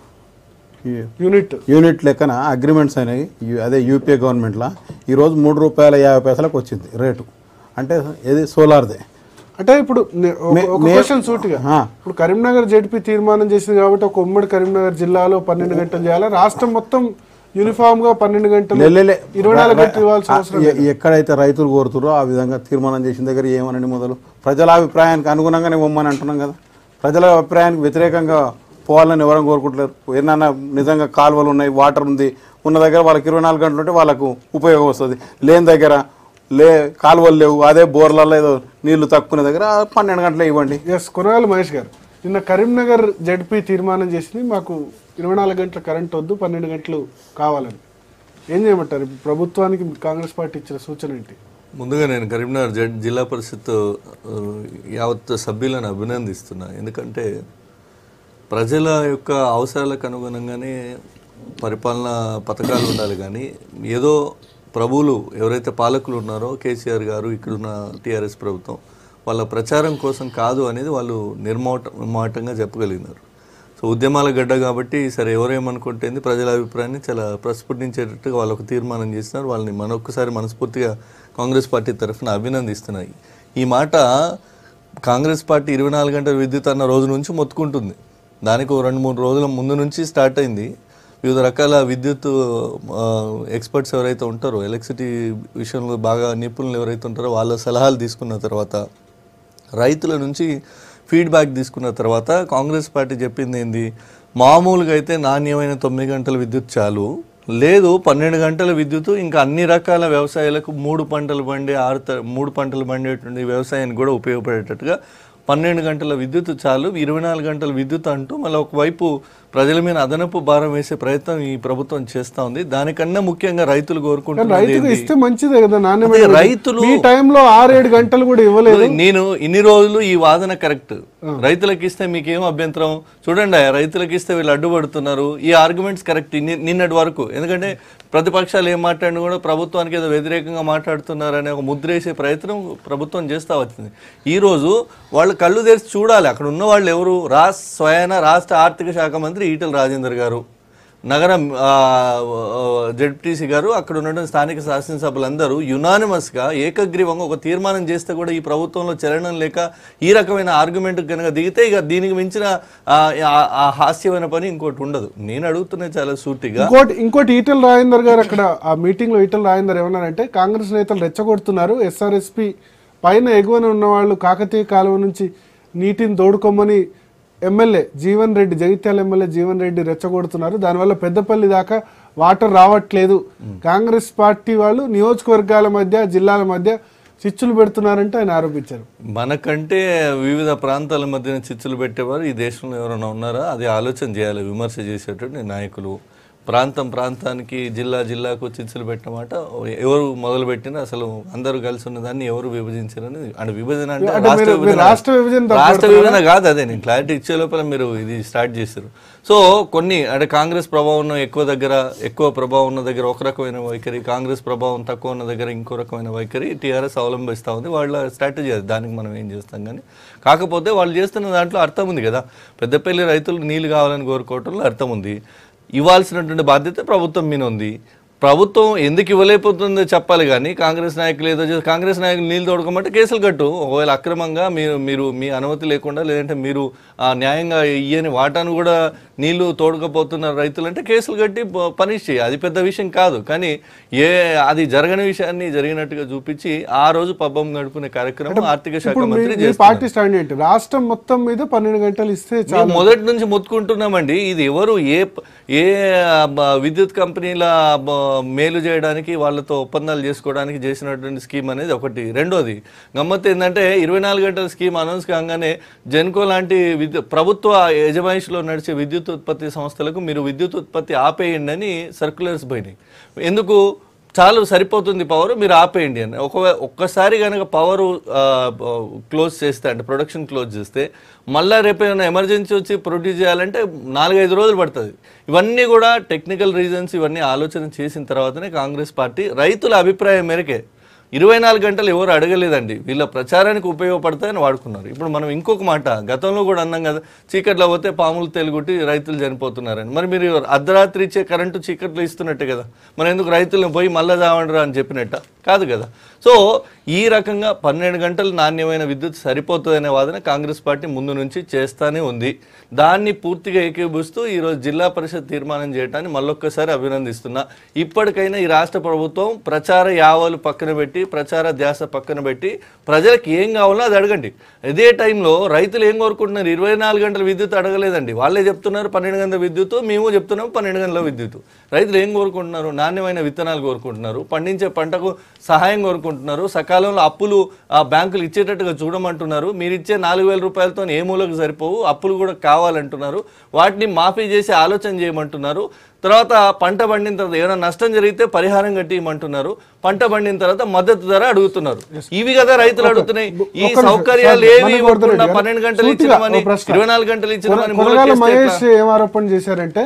ఈ- యూనిట్ యూనిట్ లెక్కన అగ్రిమెంట్స్ అయినాయి యు- అదే యూపీఏ గవర్నమెంట్లో ఈరోజు మూడు రూపాయల యాభై పైసలకు వచ్చింది రేటు అంటే ఏది సోలార్దే అంటే ఇప్పుడు నే- ఒక- మే- ఒక మే- క్వశ్చన్ సూటిగా ఆ. ఇప్పుడు కరీంనగర్ జడ్పీ తీర్మానం చేసింది కాబట్టి ఒక ఉమ్మడి కరీంనగర్ జిల్లాలో పన్నెండు గంటలు చేయాలి రాష్ట్రం మొత్తం యూనిఫామ్ గా పన్నెండు గంటలు లే, లే, లే. ఇరవై నాలుగు గంటలు ఇవ్వాల్సిన అవసరం ఎ- ఎక్కడైతే రైతులు కోరుతారో ఆ విధంగా తీర్మానం చేసిన దగ్గర ఏమనండి మొదలు ప్రజల అభిప్రాయానికి అనుగుణంగానే ఇవ్వమని అంటున్నాం కదా ప్రజల అభిప్రాయానికి వ్యతిరేకంగా పోవాలని ఎవరైనా కోరుకుంటలేరు ఏమన్నా నిజంగా కాలువలు ఉన్నాయి వాటర్ ఉంది ఉన్న దగ్గర వాళ్ళకి ఇరవై నాలుగు గంటలు ఉంటే వాళ్ళకు ఉపయోగం వస్తుంది లేని దగ్గర లే కాలువలు లేవు అదే బోర్లలో ఏదో నీళ్లు తక్కువ దగ్గర పన్నెండు గంటలే ఇవ్వండి ఎస్ కొనగాలి మహేష్ గారు నిన్న కరీంనగర్ జడ్పీ తీర్మానం చేసింది మాకు ఇరవై నాలుగు గంటల కరెంట్ వద్దు పన్నెండు గంటలు కావాలని ఏం చేయమంటారు ఇప్పుడు ప్రభుత్వానికి కాంగ్రెస్ పార్టీ ఇచ్చిన సూచన ఏంటి ముందుగా నేను కరీంనగర్ జడ్ జిల్లా పరిషత్ ఆ, యావత్ సభ్యులను అభినందిస్తున్నా ఎందుకంటే ప్రజల యొక్క అవసరాలకు అనుగుణంగానే పరిపాలన పథకాలు ఉండాలి కానీ ఏదో ప్రభువులు ఎవరైతే పాలకులు ఉన్నారో కేసీఆర్ గారు ఇక్కడున్న టీఆర్ఎస్ ప్రభుత్వం వాళ్ళ ప్రచారం కోసం కాదు అనేది వాళ్ళు నిర్మోట నిర్మాటంగా చెప్పగలిగినారు సో ఉద్యమాల గడ్డ కాబట్టి సరే ఎవరేమనుకుంటేంది ప్రజల అభిప్రాయాన్ని చాలా ప్రస్ఫుటించేటట్టుగా వాళ్ళు ఒక తీర్మానం చేసినారు వాళ్ళని మనొక్కసారి మనస్ఫూర్తిగా కాంగ్రెస్ పార్టీ తరఫున అభినందిస్తున్నాయి ఈ మాట కాంగ్రెస్ పార్టీ ఇరవై నాలుగు గంటల విద్యుత్ అన్న రోజు నుంచి మొత్తుకుంటుంది దానికి ఓ రెండు మూడు రోజుల ముందు నుంచి స్టార్ట్ అయింది వివిధ రకాల విద్యుత్ ఆ, ఎక్స్పర్ట్స్ ఎవరైతే ఉంటారో ఎలక్ట్రిసిటీ విషయంలో బాగా నిపుణులు ఎవరైతే ఉంటారో వాళ్ళ సలహాలు తీసుకున్న తర్వాత రైతుల నుంచి ఫీడ్బ్యాక్ తీసుకున్న తర్వాత కాంగ్రెస్ పార్టీ చెప్పింది ఏంది మామూలుగా అయితే నాణ్యమైన తొమ్మిది గంటల విద్యుత్ చాలు లేదు పన్నెండు గంటల విద్యుత్ ఇంకా అన్ని రకాల వ్యవసాయాలకు మూడు పంటలు పండే ఆరు త- మూడు పంటలు పండేటువంటి వ్యవసాయానికి కూడా ఉపయోగపడేటట్టుగా పన్నెండు గంటల విద్యుత్ చాలు ఇరవై నాలుగు గంటల విద్యుత్ అంటూ మళ్ళీ ఒకవైపు ప్రజల మీద అదనపు భారం వేసే ప్రయత్నం ఈ ప్రభుత్వం చేస్తూ ఉంది దానికన్నా ముఖ్యంగా రైతులు కానీ కోరుకుంటున్నది రైతుకు ఏంది? ఇస్తే మంచిదే కదా నాణ్యమైన అదే విద్యుత్. రైతులు- మీ టైంలో ఆరేడు గంటలు కూడా ఇవ్వలేదు నేను ఇన్ని రోజులు ఈ వాదన కరెక్ట్ రైతులకు ఇస్తే మీకేం అభ్యంతరం చూడండి ఆ రైతులకు ఇస్తే వీళ్ళు అడ్డుపడుతున్నారు ఈ ఆర్గ్యుమెంట్స్ కరెక్ట్ నిన్నటి వరకు ఎందుకంటే ప్రతిపక్షాలు ఏం మాట్లాడినా కూడా ప్రభుత్వానికి ఏదో వ్యతిరేకంగా మాట్లాడుతున్నారనే ఒక ముద్ర వేసే ప్రయత్నం ప్రభుత్వం చేస్తూ వచ్చింది ఈ రోజు వాళ్ళు కళ్ళు తెరిచి చూడాలి అక్కడ ఉన్న వాళ్ళు ఎవరు రాష్ట్ర స్వయాన రాష్ట్ర ఆర్థిక శాఖ మంత్రి ఈటల రాజేందర్ గారు నగరం జెడ్పీసీ గారు అక్కడ ఉన్నటువంటి స్థానిక శాసనసభ్యులందరూ యునానిమస్గా ఏకగ్రీవంగా ఒక తీర్మానం చేస్తే కూడా ఈ ప్రభుత్వంలో చలనం లేక ఈ రకమైన ఆర్గ్యుమెంట్ కనుక దిగితే ఇక దీనికి మించిన ఆ, ఆ- ఆ హాస్యమైన పని ఇంకోటి ఉండదు నేను అడుగుతున్నది చాలా సూటిగా ఇంకోటి ఇంకోటి ఈటల రాజేందర్ గారు అక్కడ ఆ మీటింగ్ లో ఈటల రాజేందర్ ఏమన్నారంటే కాంగ్రెస్ నేతలు రెచ్చగొడుతున్నారు ఎస్ఆర్ఎస్పి పైన ఎగువన ఉన్న వాళ్ళు కాకతీయ కాలువ నుంచి నీటిని తోడుకోమని ఎమ్మెల్యే జీవన్ రెడ్డి జగిత్యాల ఎమ్మెల్యే జీవన్ రెడ్డి రెచ్చగొడుతున్నారు దానివల్ల పెద్దపల్లి దాకా వాటర్ రావట్లేదు కాంగ్రెస్ పార్టీ వాళ్ళు నియోజకవర్గాల మధ్య జిల్లాల మధ్య చిచ్చులు పెడుతున్నారంటే ఆయన ఆరోపించారు మనకంటే వివిధ ప్రాంతాల మధ్యన చిచ్చులు పెట్టేవారు ఈ దేశంలో ఎవరైనా ఉన్నారా అది ఆలోచన చేయాలి విమర్శ చేసేటువంటి నాయకులు ప్రాంతం ప్రాంతానికి జిల్లా జిల్లాకు చిచ్చులు పెట్టమాట ఎవరు మొదలు పెట్టినా అసలు అందరూ కలిసి ఉన్న దాన్ని ఎవరు విభజించారని అంటే విభజన అంటే అంటే రాష్ట్ర మీరు- మీరు విభజన రాష్ట్ర విభజన తప్పు రాష్ట్ర విభజన కాదు అదే నేను క్లారిటీ ఇచ్చే లోపల మీరు ఇది స్టార్ట్ చేశారు సో కొన్ని అంటే కాంగ్రెస్ ప్రభావం ఉన్న ఎక్కువ దగ్గర ఎక్కువ ప్రభావం ఉన్న దగ్గర ఒక రకమైన వైఖరి కాంగ్రెస్ ప్రభావం తక్కువ ఉన్న దగ్గర ఇంకో రకమైన వైఖరి టీఆర్ఎస్ అవలంబిస్తూ ఉంది వాళ్ళ స్ట్రాటజీ అది దానికి మనం ఏం చేస్తాం కానీ కాకపోతే వాళ్ళు చేస్తున్న దాంట్లో అర్థం ఉంది కదా పెద్దపల్లి రైతులు నీళ్లు కావాలని కోరుకోవటంలో అర్థం ఉంది ఇవ్వాల్సినటువంటి బాధ్యత ప్రభుత్వం మీద ఉంది ప్రభుత్వం ఎందుకు ఇవ్వలేకపోతుందో చెప్పాలి కానీ కాంగ్రెస్ నాయకులు ఏదో చేసి కాంగ్రెస్ నాయకులు నీళ్ళు తోడుకోమంటే కేసులు కట్టు ఒకవేళ అక్రమంగా మీరు మీరు మీ అనుమతి లేకుండా లేదంటే మీరు ఆ న్యాయంగా ఇయ్యని వాటాను కూడా నీళ్లు తోడుకపోతున్న రైతులంటే కేసులు కట్టి ప- పనిష్ చేయి అది పెద్ద విషయం కాదు కానీ ఏ అది జరగని విషయాన్ని జరిగినట్టుగా చూపించి ఆ రోజు పబ్బం గడుపునే కార్యక్రమం ఆర్థిక శాఖ ఇప్పుడు మీ- మంత్రి మీ చేస్తున్నారు పార్టీ స్టాండ్ ఏంటి రాష్ట్రం మొత్తం మీద పన్నెండు గంటలు ఇస్తే చాలు మేము మొదటి నుంచి మొత్తుకుంటున్నామండి ఇది ఎవరు ఏ ప- ఏ ఆ, బ- విద్యుత్ కంపెనీల బ- మేలు చేయడానికి వాళ్ళతో ఒప్పందాలు చేసుకోవడానికి చేసినటువంటి స్కీమ్ అనేది ఒకటి రెండోది గమ్మత్ ఏంటంటే ఇరవై నాలుగు గంటల స్కీమ్ అనౌన్స్ కాగానే జెన్కో లాంటి విద్యు ప్రభుత్వ యజమాయిషిలో నడిచే విద్యుత్ ఉత్పత్తి సంస్థలకు మీరు విద్యుత్ ఉత్పత్తి ఆపేయండి అని సర్క్యులర్స్ పోయినాయి ఎందుకు చాలు సరిపోతుంది పవర్ మీరు ఆపేయండి అని ఒక ఒక్కసారి కనుక పవర్ క్లోజ్ చేస్తే అంటే ప్రొడక్షన్ క్లోజ్ చేస్తే మళ్ళీ రేపు ఏమైనా ఎమర్జెన్సీ వచ్చి ప్రొడ్యూస్ చేయాలంటే నాలుగైదు రోజులు పడుతుంది ఇవన్నీ కూడా టెక్నికల్ రీజన్స్ ఇవన్నీ ఆలోచన చేసిన తర్వాతనే కాంగ్రెస్ పార్టీ రైతుల అభిప్రాయం మేరకే ఇరవై నాలుగు గంటలు ఎవరు అడగలేదండి వీళ్ళ ప్రచారానికి ఉపయోగపడతాయని వాడుకున్నారు ఇప్పుడు మనం ఇంకొక మాట గతంలో కూడా అన్నాం కదా చీకట్లో పోతే పాములు తెలుగుట్టి రైతులు చనిపోతున్నారని మరి మీరు అర్ధరాత్రి ఇచ్చే కరెంటు చీకట్లో ఇస్తున్నట్టే కదా మరి ఎందుకు రైతులను పోయి మళ్ళా చావండరా అని చెప్పినట్ట కాదు కదా సో ఈ రకంగా పన్నెండు గంటలు నాణ్యమైన విద్యుత్ సరిపోతుందనే వాదన కాంగ్రెస్ పార్టీ ముందు నుంచి చేస్తానే ఉంది దాన్ని పూర్తిగా ఏకీభవిస్తూ ఈరోజు జిల్లా పరిషత్ తీర్మానం చేయడాన్ని మళ్ళొక్కసారి అభినందిస్తున్నా ఇప్పటికైనా ఈ రాష్ట్ర ప్రభుత్వం ప్రచార యావలు పక్కన పెట్టి ప్రచార ధ్యాస పక్కన పెట్టి ప్రజలకు ఏం కావాలో అది అడగండి ఇదే టైంలో రైతులు ఏం కోరుకుంటున్నారు ఇరవై నాలుగు గంటల విద్యుత్ అడగలేదండి వాళ్ళే చెప్తున్నారు పన్నెండు గంటల విద్యుత్ మేము చెప్తున్నాం పన్నెండు గంటల విద్యుత్ రైతులు ఏం కోరుకుంటున్నారు నాణ్యమైన విత్తనాలు కోరుకుంటున్నారు పండించే పంటకు సహాయం కోరుకుంటున్నారు సకాలంలో అప్పులు ఆ బ్యాంకులు ఇచ్చేటట్టుగా చూడమంటున్నారు మీరు ఇచ్చే నాలుగు వేల రూపాయలతో ఏ మూలకు సరిపోవు అప్పులు కూడా కావాలంటున్నారు వాటిని మాఫీ చేసి ఆలోచన చేయమంటున్నారు తర్వాత పంట పండిన తర్వాత ఏమైనా నష్టం జరిగితే పరిహారం కట్టియమంటున్నారు పంట పండిన తర్వాత మద్దతు ధర అడుగుతున్నారు ఇవి కదా రైతులు అడుగుతున్నాయి ఈ ఒక్క నిమిషం. సౌకర్యాలు సార్, ఏవి మణి ఇవ్వకుండా గోవర్ధన్ రెడ్డి పన్నెండు గంటలు సూటిగా ఇచ్చినామని ఓ ప్రశ్న. ఇరవై నాలుగు గంటలు ఇచ్చినామని మూలకేస్తే కొనగాల ఎట్లా? మహేష్ ఏం ఆరోపణ చేశారంటే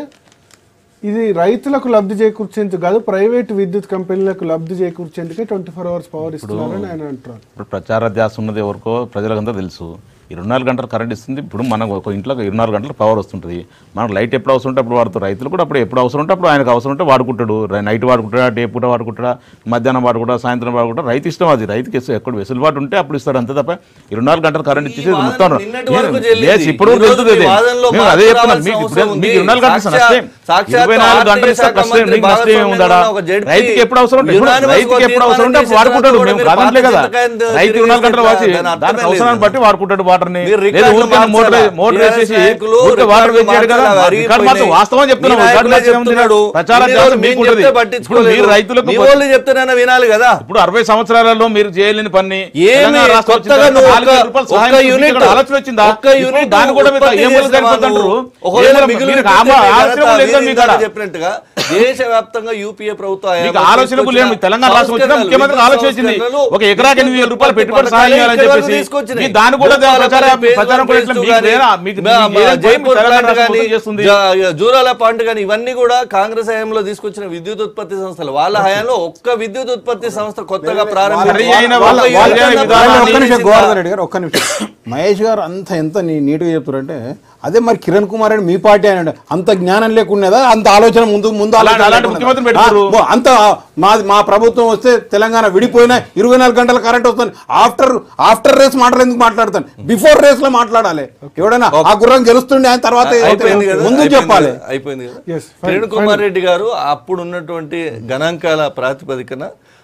ఇది రైతులకు లబ్ధి చేకూర్చేందుకు కాదు ప్రైవేట్ విద్యుత్ కంపెనీలకు లబ్ధి చేకూర్చేందుకే ట్వంటీ ఫోర్ అవర్స్ పవర్ ఇస్తున్నారని ఆయన అంటున్నారు ఇప్పుడు ప్రచార ధ్యాస ఉన్నది ఎవరికో ప్రజలకంతా తెలుసు ఇరవై నాలుగు గంటలు కరెంట్ ఇస్తుంది ఇప్పుడు మనకు ఒక ఇంట్లో ఇరవై నాలుగు గంటలు పవర్ వస్తుంటుంది మనకు లైట్ ఎప్పుడు అవసరం ఉంటే అప్పుడు వాడుతారు రైతులు కూడా అప్పుడు ఎప్పుడు అవసరం ఉంటే అప్పుడు ఆయనకు అవసరం ఉంటే వాడుకుంటాడు రై- నైట్ వాడుకుంటాడా డే పూట వాడుకుంటాడా మధ్యాహ్నం వాడుకుంటా సాయంత్రం వాడుకుంటా రైతు ఇష్టం అది రైతుకి ఇష్టం ఎక్కడ వెసులుబాటు ఉంటే అప్పుడు ఇస్తాడు అంతే తప్ప ఇరవై నాలుగు గంటలు కరెంట్ ఇచ్చేసి వాదన మొత్తం నిన్నటి వరకు నేను- చెల్లింది. yes, ఇప్పుడు ఈ రోజు తెలుస్తుంది మీ అది. వాదనలో మేము అదే మార్పు చెప్తున్నాం రావాల్సిన మీకు అవసరం ఇప్పుడు ఉంది. మీకు ఇరవై నాలుగు గంటలు ఇస్తాను సాక్షాత్- నష్టం సాక్షాత్ ఇరవై నాలుగు గంటలు ఆర్థిక ఇస్తే శాఖ కష్టం మంత్రి నీకు నష్టం ఏమి ఉందా భాగస్వామ్యంలో ఒక జడ్పీ రైతుకి ఎప్పుడు అవసరం ఉంటే ఇప్పుడు unanimous రైతుకి ఎప్పుడు అవసరం ఉంటే అప్పుడు వాడుకుంటాడు తీర్మానం మేము చేసిన కాదంటే కదా తర్వాత రైతు ఇరవై నాలుగు గంటలు వాచి దాని అర్థమే దానికి లేదు. అవసరాన్ని బట్టి వాడుకుంటాడు వాటర్ని మీరు లేదు రికార్డులు ఊరికే మోటార్ మార్చాలా? మోటార్ టీఆర్ఎస్ వేసేసి నాయకులు ఊరికే వాటర్ రికార్డులు వేసాడు కదా మార్చాలా? రికార్డు మార్చు అరిగిపోయినాయి. వాస్తవం చెప్తున్నాం మీ రికార్డు నాయకులే మార్చడం చెప్తున్నాడు. ప్రచారం ఇన్ని చేస్తాం రోజులు మీకు మేము ఉంటుంది చెప్తే ఇప్పుడు పట్టించుకోలేదు. మీరు రైతులకు మీ వాళ్ళు చెప్తేనైనా వినాలి కదా ఇప్పుడు అరవై సంవత్సరాలలో మీరు చేయలేని పని ఏమి తెలంగాణ రాష్ట్రం వచ్చిన కొత్తగా తర్వాత నువ్వు నాలుగు వేల ఒక్క- రూపాయలు ఒక్క సహాయం చూపించి యూనిట్ ఇక్కడ ఆలోచన వచ్చిందా ఒక్క ఇప్పుడు యూనిట్ దాన్ని కూడా మీరు ఉత్పత్తి ఏ మూలకు చేసిన సరిపోతుంటారు వాళ్ళు ఒకవేళ ఏ మూలకు- మిగులు మీకు పెడితే ఆమ- మీ ఆలోచన ఘనత లేదా మీరు మీకు ఆడ? ఇందాక చెప్పినట్టుగా దేశవ్యాప్తంగా యూపీఏ ప్రభుత్వం మీకు హయాంలో ఆలోచనకు తీసుకొచ్చిన లేదు మీకు తెలంగాణ రాష్ట్రం వచ్చిన సంస్కరణలు, ముఖ్యమంత్రికి విద్యుత్ ఆలోచన వచ్చింది సంస్కరణలు, ఒక ఎకరాకి ఎనిమిది వేల రూపాయలు విద్యుత్ పెట్టుబడి ఉత్పత్తి సాయం చేయాలని పథకాలు చెప్పేసి తీసుకొచ్చినాయి. మీ దాని కూడా భూపాలపల్లి ప్రచారం ఫేజ్ ప్రచారం వన్, కూడా ఫేజ్ ఇట్లా టూ మీకు కానీ, లేరా? మీకు మా- మీకు మా ఏం పని జైపూర్ తెలంగాణ ప్లాంట్ రాష్ట్రం కానీ, మొత్తం చేస్తుంది జ- జూరాల ప్లాంట్ కానీ ఇవన్నీ కూడా కాంగ్రెస్ హయాంలో తీసుకొచ్చిన విద్యుత్ ఉత్పత్తి సంస్థలు వాళ్ళ హయాంలో ఒక్క విద్యుత్ ఉత్పత్తి సంస్థ కొత్తగా ప్రారంభించి సరి అయిన ఒక వాళ్ళ- యూనిట్ వాళ్ళ అన్న విధానాన్ని ఒక్క నిమిషం ప్రారంభించిందా? గోవర్ధన్ రెడ్డి గారు ఒక్క నిమిషం మహేష్ గారు అంత ఎంత నీ నీట్గా చెప్తారంటే అదే మరి కిరణ్ కుమార్ రెడ్డి మీ పార్టీ ఆయన అంత జ్ఞానం లేకున్నదా అంత ఆలోచన ముందు ముందు అలాంటి- ఆలోచన అలాంటి లేకున్నదా? ముఖ్యమంత్రిని పెట్టుకోరు. ఆ, మో- అంత మా మా ప్రభుత్వం వస్తే తెలంగాణ విడిపోయినా ఇరవై నాలుగు గంటల కరెంట్ వస్తుంది ఆఫ్టర్ ఆఫ్టర్ రేస్ మాటలు ఎందుకు మాట్లాడతాను బిఫోర్ రేస్ లో మాట్లాడాలి ఎవడైనా ఆ గుర్రం గెలుస్తుండే ఆయన తర్వాత అయిపోయింది కదా ముందు అయిపోయింది చెప్పాలి కదా, అయిపోయింది కదా Yes, కిరణ్ కుమార్ రెడ్డి గారు అప్పుడు ఉన్నటువంటి గణాంకాల ప్రాతిపదికన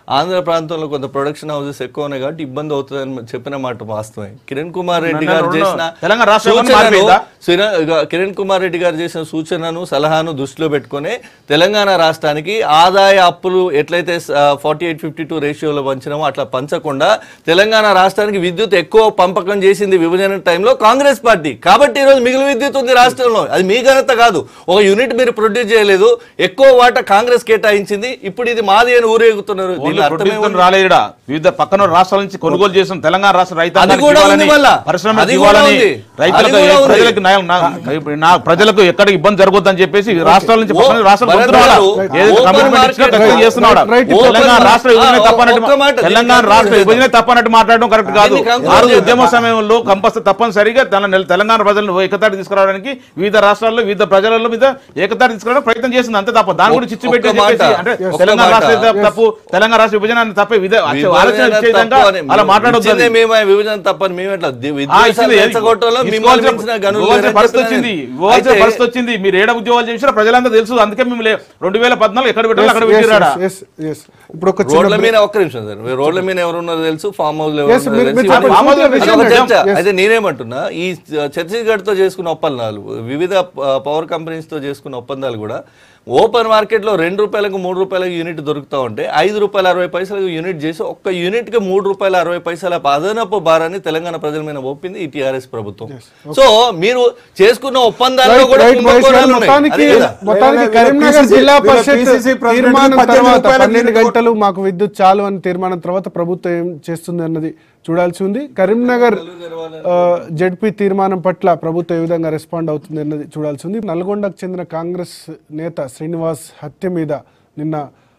ఆంధ్ర ప్రాంతంలో కొంత ప్రొడక్షన్ హౌసెస్ ఎక్కువ ఉన్నాయి కాబట్టి ఇబ్బంది అవుతుందని చెప్పిన మాట వాస్తవమే కిరణ్ కుమార్ రెడ్డి గారు నన్ను చేసిన తెలంగాణ రాష్ట్రం ఏమన్నా సూచనను మారిపోయిందా? సిర- ఇక కిరణ్ కుమార్ రెడ్డి గారు చేసిన సూచనను సలహాను దృష్టిలో పెట్టుకొని తెలంగాణ రాష్ట్రానికి ఆదాయ అప్పులు ఎట్లయితే ఫార్టీ ఎయిట్ ఫిఫ్టీ టూ రేషియోలో పంచినామో అట్లా పంచకుండా తెలంగాణ రాష్ట్రానికి విద్యుత్ ఎక్కువ పంపకం చేసింది విభజన టైంలో కాంగ్రెస్ పార్టీ కాబట్టి ఈరోజు మిగులు విద్యుత్ ఉంది రాష్ట్రంలో అది మీ ఘనత కాదు ఒక యూనిట్ మీరు ప్రొడ్యూస్ చేయలేదు ఎక్కువ వాటా కాంగ్రెస్ కేటాయించింది ఇప్పుడు ఇది మాది అని ఊరేగుతున్నారు దీని ఓన్లీ అర్థమే ప్రొడ్యూసర్ రాలేడా వివిధ పక్కన రాష్ట్రాల నుంచి కొనుగోలు చేసిన తెలంగాణ రాష్ట్ర అది రైతాంగానికి కూడా ఇవ్వాలని, ఉంది మళ్ళా. పరిశ్రమలకు అది కూడా ఇవ్వాలని ఉంది. రైతులకు అది కూడా ఉంది. ప్రజలకు న్యాయం- నా- నా ప్రజలకు ఎక్కడ ఇబ్బంది జరగొద్దని చెప్పేసి రాష్ట్రాల నుంచి ఓ- పక్కన రాష్ట్రాలు భరత్ పొందుతున్నాడా? గారు, ఏదైతే ఓపెన్ కమిట్మెంట్ ఇచ్చినా మార్కెట్ ఖచ్చితంగా చేస్తున్నాడా? Right, right. తెలంగాణ ఓపెన్ రాష్ట్ర విభజన ఆ, తప్పనట్టు ఒక్క మాట, తెలంగాణ దీన్ని రాష్ట్ర కంక్లూడ్ విభజన తప్పనట్టు మాట్లాడడం కరెక్ట్ కాదు దీన్ని కంక్లూడ్ ఆ రోజు చేద్దాం. ఉద్యమ సమయంలో కంపల్సరీ తప్పనిసరిగా తెల- తెలంగాణ ప్రజలను ఏకతాటి తీసుకురావడానికి వివిధ రాష్ట్రాల్లో వివిధ ప్రజల మీద ఏకతాటి తీసుకురావడం ప్రయత్నం చేసింది అంతే తప్ప దాని గురించి చిచ్చు పెట్టి ఒక్క మాట. చెప్పేసి అంటే ఒక్క తెలంగాణ మాట. రాష్ట్ర విభజన తప్పు తెలంగాణ రాష్ట్ర విభజన తప్పే విధ ఆలోచన విభజన ఇచ్చే విధంగా తప్పు అని అలా మేము మాట్లాడొద్దు ఇచ్చిందే అది. మేము ఆ విభజన తప్పని మేము ఎట్లా ది- ఆ, విద్వేషాలు ఇచ్చింది. రెచ్చగొట్టడంలో మిమ్మల్ని ఇవ్వాల్సిన- మించిన గనులు ఇవ్వాల్సిన లేరని పరిస్థితి చెప్పినా వచ్చింది నేను. ఇవ్వాల్సిన అయితే పరిస్థితి వచ్చింది మీరు ఏడ ఉద్యోగాలు చేసినా ప్రజలంతా తెలుసు అందుకే మేము లే- రెండు వేల పద్నాలుగు ఎక్కడ పెట్టాలి అక్కడ Yes, పెట్టిరాడా yes, yes. ఇప్పుడు ఒక రోడ్ల చిన్న మీద ఒక్క నిమిషం సార్ మీరు రోడ్ల మీద ఎవరున్నారో తెలుసు ఫామ్ హౌస్ లో Yes, ఎవరున్నారో మీరు- తెలుసు. మీరు చెప్పండి. అది ఫామ్ హౌస్ లో అది ఒక విషయం చర్చ. Yes. అయితే నేనేమంటున్నా ఈ ఛత్తీస్గఢ్ తో చేసుకున్న ఒప్పందాలు వివిధ పవర్ కంపెనీస్ తో చేసుకున్న ఒప్పందాలు కూడా ఓపెన్ మార్కెట్ లో రెండు రూపాయలకు మూడు రూపాయలకు యూనిట్ దొరుకుతా ఉంటే ఐదు రూపాయల అరవై పైసలకు యూనిట్ చేసి ఒక్క యూనిట్ కి మూడు రూపాయల అరవై పైసల అదనపు భారాన్ని తెలంగాణ ప్రజల మీద ఒప్పింది ఈ టీఆర్ఎస్ ప్రభుత్వం సో మీరు చేసుకున్న ఒప్పందాల్లో రైట్, కూడా రైట్, మహేష్ గారు, కుంభకోణాలు ఉన్నాయి. మొత్తానికి అదే కదా? మొత్తానికి వీళ్ళ కరీంనగర్ PCC జిల్లా వీళ్ళ పరిషత్ PCC ప్రెసిడెంట్ తీర్మానం పద్దెనిమిది తర్వాత రూపాయల పన్నెండు యూనిట్ గంటలు మాకు విద్యుత్ చాలు అని తీర్మానం తర్వాత ప్రభుత్వం ఏం చేస్తుంది అన్నది చూడాల్సి ఉంది కరీంనగర్ ఆ, జడ్పీ తీర్మానం పట్ల ప్రభుత్వం ఏ విధంగా రెస్పాండ్ అవుతుంది అన్నది చూడాల్సి ఉంది నల్గొండకు చెందిన కాంగ్రెస్ నేత శ్రీనివాస్ హత్య మీద నిన్న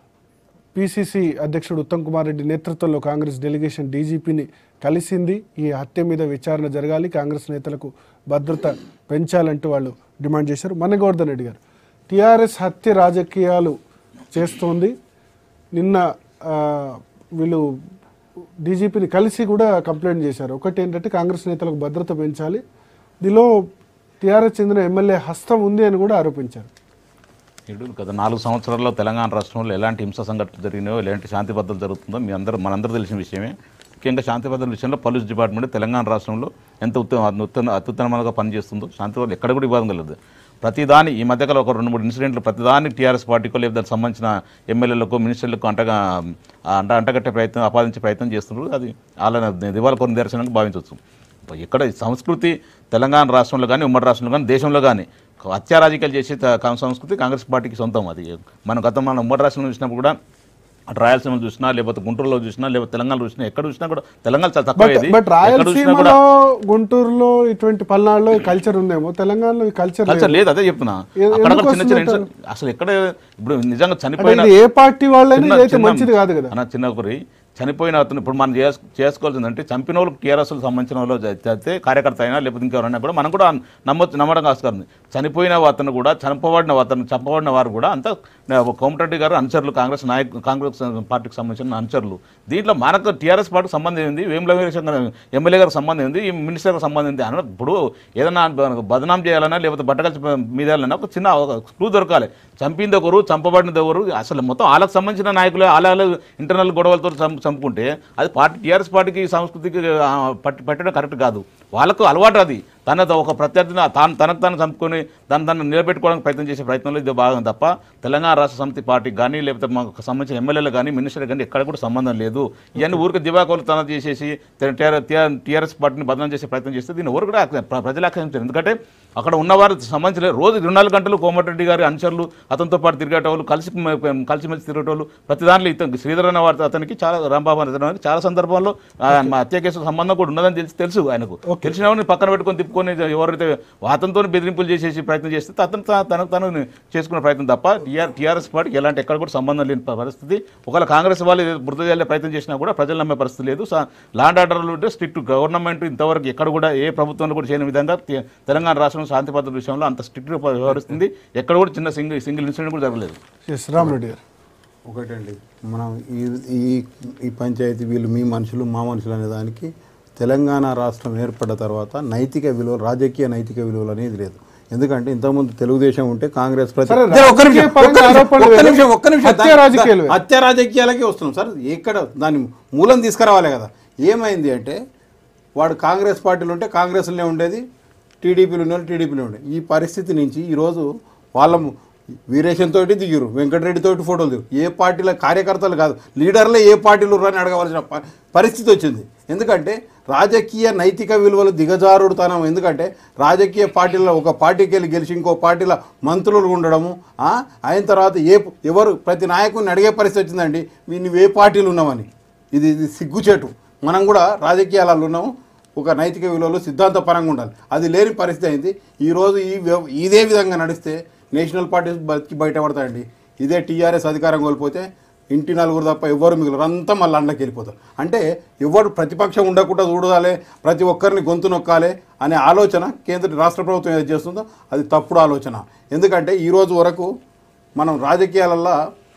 పిసిసి అధ్యక్షుడు ఉత్తమ్ కుమార్ రెడ్డి నేతృత్వంలో కాంగ్రెస్ డెలిగేషన్ డీజీపీని కలిసింది ఈ హత్య మీద విచారణ జరగాలి కాంగ్రెస్ నేతలకు భద్రత పెంచాలంటూ వాళ్ళు డిమాండ్ చేశారు మనగోవర్ధన్ రెడ్డి గారు టీఆర్ఎస్ హత్య రాజకీయాలు చేస్తోంది నిన్న ఆ, వీళ్ళు డీజీపీని కలిసి కూడా కంప్లైంట్ చేశారు ఒకటి ఏంటంటే కాంగ్రెస్ నేతలకు భద్రత పెంచాలి దీనిలో టీఆర్ఎస్ చెందిన ఎమ్మెల్యే హస్తం ఉంది అని కూడా ఆరోపించారు ఇప్పుడు గత నాలుగు సంవత్సరాల్లో తెలంగాణ రాష్ట్రంలో ఎలాంటి హింస సంఘటనలు జరిగినాయో ఎలాంటి శాంతి భద్రతలు జరుగుతుందో మీ అందరూ మనందరూ తెలిసిన విషయమే ముఖ్యంగా శాంతి భద్రతల విషయంలో పోలీస్ డిపార్ట్మెంట్ తెలంగాణ రాష్ట్రంలో ఎంత ఉత్తమ ఉత్తమ అత్యుత్తమంగా పనిచేస్తుందో శాంతి భద్రత ఎక్కడ కూడా ఇబ్బంది కలదు ప్రతిదాని ఈ మధ్యకాలం ఒక రెండు మూడు ఇన్సిడెంట్లు ప్రతిదాన్ని టీఆర్ఎస్ పార్టీకో లేదా దానికి సంబంధించిన ఎమ్మెల్యేలకు మినిస్టర్లకు అంటగా అంట అంటగట్టే ప్రయత్నం ఆపాదించే ప్రయత్నం చేస్తున్నారు అది వాళ్ళ దివాళ కొన్ని దర్శనంగా భావించవచ్చు ఇక్కడ ఈ సంస్కృతి తెలంగాణ రాష్ట్రంలో కానీ ఉమ్మడి రాష్ట్రంలో కానీ దేశంలో కానీ హత్యా రాజకీయాలు చేసే త- కా- సంస్కృతి కాంగ్రెస్ పార్టీకి సొంతం అది మనం గతం మన ఉమ్మడి రాష్ట్రంలో చూసినప్పుడు కూడా అటు రాయలసీమలో చూసినా లేకపోతే గుంటూరులో చూసినా లేకపోతే తెలంగాణలో చూసినా ఎక్కడ చూసినా కూడా తెలంగాణ చాలా తక్కువ బట్ ఇది బట్ ఎక్కడ చూసినా కూడా రాయలసీమలో గుంటూరులో ఇటువంటి పల్నాడులో ఈ కల్చర్ ఉందేమో తెలంగాణలో ఈ కల్చర్ కల్చర్ లేదు అదే చెప్తున్నా ఏ- అక్కడ ఎందుకు చిన్న చిన్న వస్తుందంటారు? ఇన్సిడెంట్- అసలు ఎక్కడ ఇప్పుడు నిజంగా అంటే చనిపోయిన ఇది ఏ పార్టీ వాళ్ళైనా చిన్న- ఇదైతే చిన్న- మంచిది కాదు కదా అన్న చిన్న ఒకరి చనిపోయిన అతను ఇప్పుడు మనం చేస్ చేసుకోవాల్సిందంటే చంపిన వాళ్ళకి టీఆర్ఎస్ సంబంధించిన వాళ్ళు అయితే కార్యకర్త అయినా లేకపోతే ఇంకెవరైనా కూడా మనం కూడా నమ్మొచ్చు నమ్మడం ఆస్కారం ఉంది. చనిపోయిన అతను కూడా చంపబడిన అతను చంపబడిన వారు కూడా అంతా కోమటిరెడ్డి గారు అనుచరులు కాంగ్రెస్ నాయకు కాంగ్రెస్ పార్టీకి సంబంధించిన అనుచరులు దీంట్లో మనకు టీఆర్ఎస్ పార్టీకి సంబంధం ఏంది వేముల వీరేశంకర్ ఎమ్మెల్యే గారికి సంబంధం ఏంది ఈ మినిస్టర్కి సంబంధం ఏంది అన్న ఇప్పుడు ఏదైనా బదనాం చేయాలన్నా లేకపోతే బట్టకల్చి మీదాలన్నా ఒక చిన్న ఒక క్లూ దొరకాలి చంపింది ఒకరు చంపబడినది ఒకరు అసలు మొత్తం వాళ్ళకి సంబంధించిన నాయకులు వాళ్ళ ఇంటర్నల్ గొడవలతో చంపు చంపుకుంటే అది పార్టీ టీఆర్ఎస్ పార్టీకి సంస్కృతికి ఆ, పట్టి పెట్టడం కరెక్ట్ కాదు వాళ్ళకు అలవాటు అది తన ఒక ప్రత్యర్థిని తాను తనకు తాను చంపుకొని దాన్ని దాన్ని నిలబెట్టుకోవడానికి ప్రయత్నం చేసే ప్రయత్నంలో ఇది భాగం తప్ప తెలంగాణ రాష్ట్ర సమితి పార్టీకి కానీ లేకపోతే మాకు సంబంధించిన ఎమ్మెల్యేలు కానీ మినిస్టర్ కానీ ఎక్కడ కూడా సంబంధం లేదు ఇవన్నీ ఊరికి దివాకోలు తన చేసేసి టీఆర్ఎస్ పార్టీని బదనం చేసే ప్రయత్నం చేస్తే దీన్ని ఊరు కూడా ఆక్ష- ప్ర- ప్రజలు ఆక్షేపించారు ఎందుకంటే అక్కడ ఉన్నవారు సంబంధించిన రోజు ఇరవై నాలుగు గంటలు కోమటిరెడ్డి గారి అనుచరులు అతనితో పాటు తిరిగేటోళ్ళు కలిసి కలిసిమెలిసి తిరిగేటోళ్ళు ప్రతి దాంట్లో ఇతను శ్రీధర్ అనే వారి అతనికి చాలా రాంబాబు అనే అతనికి చాలా సందర్భాల్లో ఆ, మా హత్య కేసు సంబంధం కూడా ఉన్నదని తెలిసి తెలుసు ఆయనకు తెలిసిన వాడిని పక్కన పెట్టుకొని తిప్పుకొని ఎవరైతే అతనితో బెదిరింపులు చేసేసి ప్రయత్నం చేస్తే అతను తా- తనకు తను చేసుకునే ప్రయత్నం తప్ప టీఆర్ టీఆర్ఎస్ పార్టీకి ఎలాంటి ఎక్కడ కూడా సంబంధం లేని ప- పరిస్థితి ఒకవేళ కాంగ్రెస్ వాళ్ళు ఏదో బురద చేయాలనే ప్రయత్నం చేసినా కూడా ప్రజలు నమ్మే పరిస్థితి లేదు లాండ్ ఆర్డర్లు ఉంటే స్ట్రిక్ట్ గవర్నమెంట్ ఇంతవరకు ఎక్కడ కూడా ఏ ప్రభుత్వంలో కూడా చేయని విధంగా తె- తెలంగాణ రాష్ట్రం శాంతి భద్రత విషయంలో అంత స్ట్రిక్ట్గా వ్యవహరిస్తుంది ఎక్కడ కూడా చిన్న సింగిల్ సింగిల్ ఇన్సిడెంట్ కూడా జరగలేదు ఎస్ రామరెడ్డి గారు ఒకటండి మనం ఈ ఈ ఈ పంచాయతీ వీళ్ళు మీ మనుషులు మా మనుషులు అనే దానికి తెలంగాణ రాష్ట్రం ఏర్పడ్డ తర్వాత నైతిక విలువలు రాజకీయ నైతిక విలువలు అనేది లేదు ఎందుకంటే ఇంతకుముందు తెలుగుదేశం ఉంటే కాంగ్రెస్ ప్రతి సరే, జర ఒక్క నిమిషం, రాజకీయ పరంగా ఒక్క నిమిషం, ఆరోపణలు ఒక్క వేరు. నిమిషం, ఒక్క నిమిషం. హత్య దా- రాజకీయాలు వేరు. హత్య రాజకీయాలకే వస్తున్నాం సార్ ఎక్కడ దాని మూలం తీసుకురావాలి కదా ఏమైంది అంటే వాడు కాంగ్రెస్ పార్టీలో ఉంటే కాంగ్రెస్లోనే ఉండేది టీడీపీలో ఉన్న టీడీపీలో ఉండేది ఈ పరిస్థితి నుంచి ఈరోజు వాళ్ళ వీరేశంతో దిగిరు వెంకటరెడ్డితో ఫోటోలు దిగురు ఏ పార్టీల కార్యకర్తలు కాదు లీడర్లే ఏ పార్టీలు అని అడగవలసిన ప- పరిస్థితి వచ్చింది ఎందుకంటే రాజకీయ నైతిక విలువలు దిగజారుడుతనం ఎందుకంటే రాజకీయ పార్టీలో ఒక పార్టీకి వెళ్ళి గెలిచి ఇంకో పార్టీలో మంత్రులు ఉండడము ఆ, అయిన తర్వాత ఏ ఎవరు ప్రతి నాయకుడిని అడిగే పరిస్థితి వచ్చిందండి మీ- నువ్వు ఏ పార్టీలు ఉన్నామని ఇది ఇది సిగ్గుచేటు మనం కూడా రాజకీయాలలో ఉన్నాము ఒక నైతిక విలువలు సిద్ధాంతపరంగా ఉండాలి అది లేని పరిస్థితి అయింది ఈరోజు ఈ వ్యవ- ఇదే విధంగా నడిస్తే నేషనల్ పార్టీస్ బతికి బయటపడతాయండి ఇదే టీఆర్ఎస్ అధికారం కోల్పోతే ఇంటి నలుగురు తప్ప ఎవరు మిగులు అంతా మళ్ళీ అండకి వెళ్ళిపోతారు అంటే ఎవరు ప్రతిపక్షం ఉండకుండా చూడాలి ప్రతి ఒక్కరిని గొంతు నొక్కాలి అనే ఆలోచన కేంద్ర రాష్ట్ర ప్రభుత్వం ఏది చేస్తుందో అది తప్పుడు ఆలోచన ఎందుకంటే ఈ రోజు వరకు మనం రాజకీయాలల్లో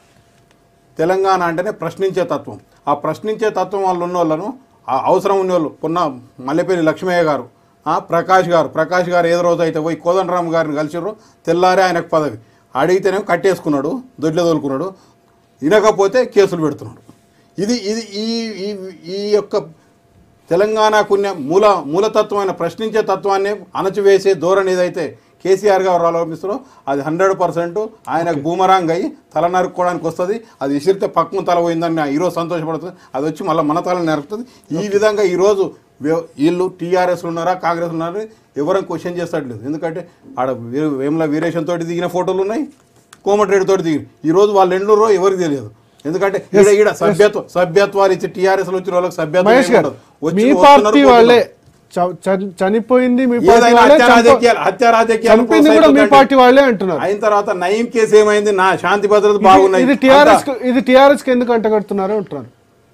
తెలంగాణ అంటేనే ప్రశ్నించే తత్వం ఆ ప్రశ్నించే తత్వం వాళ్ళు ఉన్న వాళ్ళను ఆ అవసరం ఉన్న వాళ్ళు కొన్న మల్లెపల్లి లక్ష్మయ్య గారు ఆ ప్రకాష్ గారు ప్రకాష్ గారు ఏదో రోజు అయితే పోయి కోదండరామ్ గారిని కలిసిర్రు తెల్లారే ఆయనకు పదవి అడిగితేనేమో కట్టేసుకున్నాడు దొడ్లే తోలుకున్నాడు వినకపోతే కేసులు పెడుతున్నాడు ఇది ఇది ఈ ఈ ఈ యొక్క తెలంగాణకున్న మూల మూలతత్వమైన ప్రశ్నించే తత్వాన్ని అణచివేసే ధోరణి ఏదైతే కేసీఆర్ గారు ఆలోచిస్తారో అది హండ్రెడ్ పర్సెంట్ ఆయనకు బూమరాంగ్ అయ్యి తల నరుక్కోవడానికి వస్తుంది అది విసిరితే పక్కన తల పోయిందని ఈరోజు సంతోషపడుతుంది అది వచ్చి మళ్ళీ మన తల నరుకుతుంది ఈ విధంగా ఈరోజు వే- వీళ్ళు టీఆర్ఎస్ ఉన్నారా కాంగ్రెస్ ఉన్నారా ఎవరం క్వశ్చన్ చేస్తట్లేదు ఎందుకంటే ఆడ వీ- వేముల వీరేశం తోటి దిగిన ఫోటోలు ఉన్నాయి కోమటిరెడ్డి తోటి దిగిన ఈరోజు వాళ్ళు ఎండ్లూరో ఎవరికి తెలియదు ఎందుకంటే ఈడ ఈడ సభ్యత్వం సభ్యత్వాలు ఇచ్చి టీఆర్ఎస్ వచ్చిన వాళ్ళకి సభ్యత్వం మహేష్ ఏమి గారు ఉండదు. వచ్చి మీ వస్తున్నారు, పార్టీ పోతున్నారు. వాళ్ళే చ- చ- చనిపోయింది మీ పార్టీ ఏదైనా వాళ్ళే హత్య చంప- రాజకీయాలు హత్య రాజకీయాలు చంపింది కూడా మీ ప్రోత్సహించకండి. పార్టీ వాళ్ళే అంటున్నారు అయిన తర్వాత నయీం కేసు ఏమైంది నా శాంతి భద్రత ఇది- బాగున్నాయి ఇది టిఆర్ఎస్ అంతా- ఇది టిఆర్ఎస్ కి ఎందుకు అంటగడుతున్నారు అంటున్నారు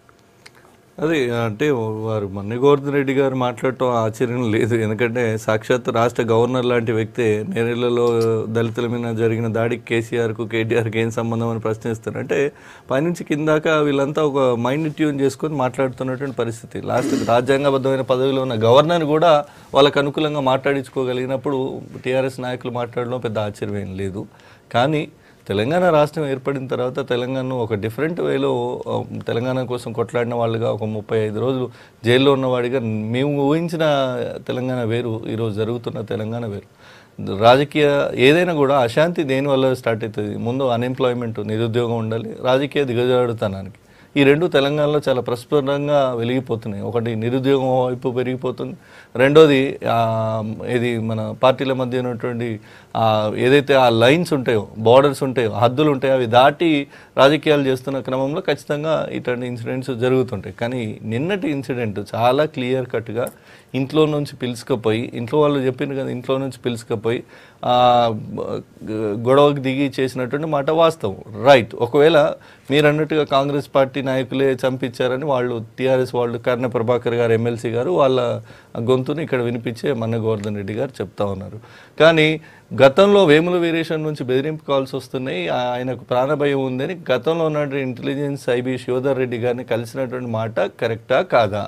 అదే అంటే వారు మన్నగోవర్ధన్ రెడ్డి గారు మాట్లాడటం ఆశ్చర్యం లేదు ఎందుకంటే సాక్షాత్ రాష్ట్ర గవర్నర్ లాంటి వ్యక్తే నేరేళ్లలో దళితుల మీద జరిగిన దాడికి కేసీఆర్కు కేటీఆర్కి ఏం సంబంధం అని ప్రశ్నిస్తారు అంటే పైనుంచి కిందాక వీళ్ళంతా ఒక మైండ్ ట్యూన్ చేసుకొని మాట్లాడుతున్నటువంటి పరిస్థితి లాస్ట్ రాజ్యాంగబద్ధమైన పదవిలో ఉన్న గవర్నర్ కూడా వాళ్ళకు అనుకూలంగా మాట్లాడించుకోగలిగినప్పుడు టీఆర్ఎస్ నాయకులు మాట్లాడడం పెద్ద ఆశ్చర్యం ఏం లేదు కానీ తెలంగాణ రాష్ట్రం ఏర్పడిన తర్వాత తెలంగాణను ఒక డిఫరెంట్ వేలో ఆ, తెలంగాణ కోసం కొట్లాడిన వాళ్ళుగా ఒక ముప్పై ఐదు రోజులు జైల్లో ఉన్నవాడిగా మేము ఊహించిన తెలంగాణ వేరు ఈరోజు జరుగుతున్న తెలంగాణ వేరు రాజకీయ ఏదైనా కూడా అశాంతి దేనివల్ల స్టార్ట్ అవుతుంది ముందు అన్ఎంప్లాయ్మెంట్ నిరుద్యోగం ఉండాలి రాజకీయ దిగజాడుతనానికి ఈ రెండు తెలంగాణలో చాలా ప్రస్ఫుటంగా వెలిగిపోతున్నాయి ఒకటి నిరుద్యోగం వైపు పెరిగిపోతుంది రెండోది ఆ, ఇది మన పార్టీల మధ్య ఉన్నటువంటి ఆ, ఏదైతే ఆ లైన్స్ ఉంటాయో బార్డర్స్ ఉంటాయో హద్దులు ఉంటాయో అవి దాటి రాజకీయాలు చేస్తున్న క్రమంలో ఖచ్చితంగా ఇటువంటి ఇన్సిడెంట్స్ జరుగుతుంటాయి కానీ నిన్నటి ఇన్సిడెంట్ చాలా క్లియర్ కట్గా ఇంట్లో నుంచి పిలుచుకపోయి ఇంట్లో వాళ్ళు చెప్పింది కదా ఇంట్లో నుంచి పిలుచుకపోయి ఆ, గ- గొడవకు దిగి చేసినటువంటి మాట వాస్తవం రైట్ ఒకవేళ మీరు అన్నట్టుగా కాంగ్రెస్ పార్టీ నాయకులే చంపించారని వాళ్ళు టీఆర్ఎస్ వాళ్ళు కర్ణ ప్రభాకర్ గారు ఎమ్మెల్సీ గారు వాళ్ళ గొంతుని ఇక్కడ వినిపించే మన్న గోవర్ధన్ రెడ్డి గారు చెప్తా ఉన్నారు కానీ గతంలో వేముల వీరేషన్ నుంచి బెదిరింపు కాల్స్ వస్తున్నాయి ఆ- ఆయనకు ప్రాణభయం ఉందని గతంలో ఉన్నటువంటి ఇంటెలిజెన్స్ ఐబీ శివధర్ రెడ్డి గారిని కలిసినటువంటి మాట కరెక్టా కాదా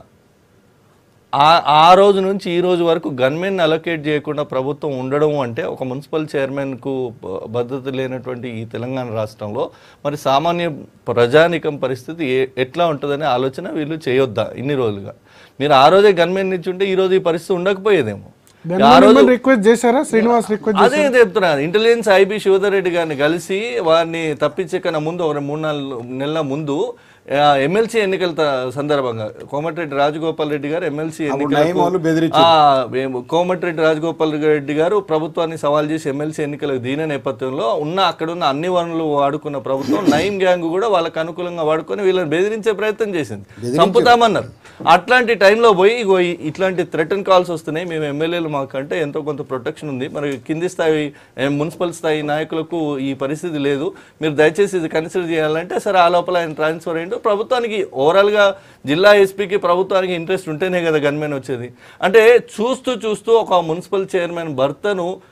ఆ ఆ రోజు నుంచి ఈ రోజు వరకు గన్మెన్ అలొకేట్ చేయకుండా ప్రభుత్వం ఉండడం అంటే ఒక మున్సిపల్ చైర్మన్కు బ- భద్రత లేనటువంటి ఈ తెలంగాణ రాష్ట్రంలో మరి సామాన్య ప్రజానికం పరిస్థితి ఏ ఎట్లా ఉంటుందనే ఆలోచన వీళ్ళు చేయొద్దా ఇన్ని రోజులుగా మీరు ఆ రోజే గన్మెన్ ఇచ్చుంటే ఈ రోజు ఈ పరిస్థితి ఉండకపోయేదేమో ఆ రోజు రిక్వెస్ట్ చేశారా శ్రీనివాస్ రిక్వెస్ట్ అదే చెప్తున్నాను ఇంటెలిజెన్స్ ఐబీ శివధర్ రెడ్డి గారిని కలిసి వారిని తప్పించే కన్నా ముందు ఒక మూడు నాలుగు నెలల ముందు ఆ, ఎమ్మెల్సీ ఎన్నికల త- సందర్భంగా కోమటిరెడ్డి రాజగోపాల్ రెడ్డి గారు ఎమ్మెల్సీ అప్పుడు నయీం వాళ్ళు బెదిరించారు. ఎన్నికలకు ఆ, ఏం- కోమటిరెడ్డి రాజగోపాల్ రెడ్డి గారు ప్రభుత్వాన్ని సవాల్ చేసి ఎమ్మెల్సీ ఎన్నికలకు దీని నేపథ్యంలో ఉన్న అక్కడున్న అన్ని వనరులు వాడుకున్న ప్రభుత్వం నయీం గ్యాంగ్ కూడా వాళ్ళకి అనుకూలంగా వాడుకొని వీళ్ళని బెదిరించే ప్రయత్నం చేసింది చంపుతామన్నారు అట్లాంటి టైంలో పోయి ఇగో ఈ- ఇట్లాంటి థ్రెటన్ కాల్స్ వస్తున్నాయి మేము ఎమ్మెల్యేలు మాకంటే ఎంతో కొంత ప్రొటెక్షన్ ఉంది మరి కింది స్థాయి ఏ, మున్సిపల్ స్థాయి నాయకులకు ఈ పరిస్థితి లేదు మీరు దయచేసి ఇది కన్సిడర్ చేయాలంటే సరే ఆ లోపల ఆయన ట్రాన్స్ఫర్ అయ్యిండు ప్రభుత్వానికి ఓవరాల్గా జిల్లా ఎస్పీకి ప్రభుత్వానికి ఇంట్రెస్ట్ ఉంటేనే కదా గన్మెన్ వచ్చేది అంటే చూస్తూ చూస్తూ ఒక మున్సిపల్ చైర్మన్ భర్తను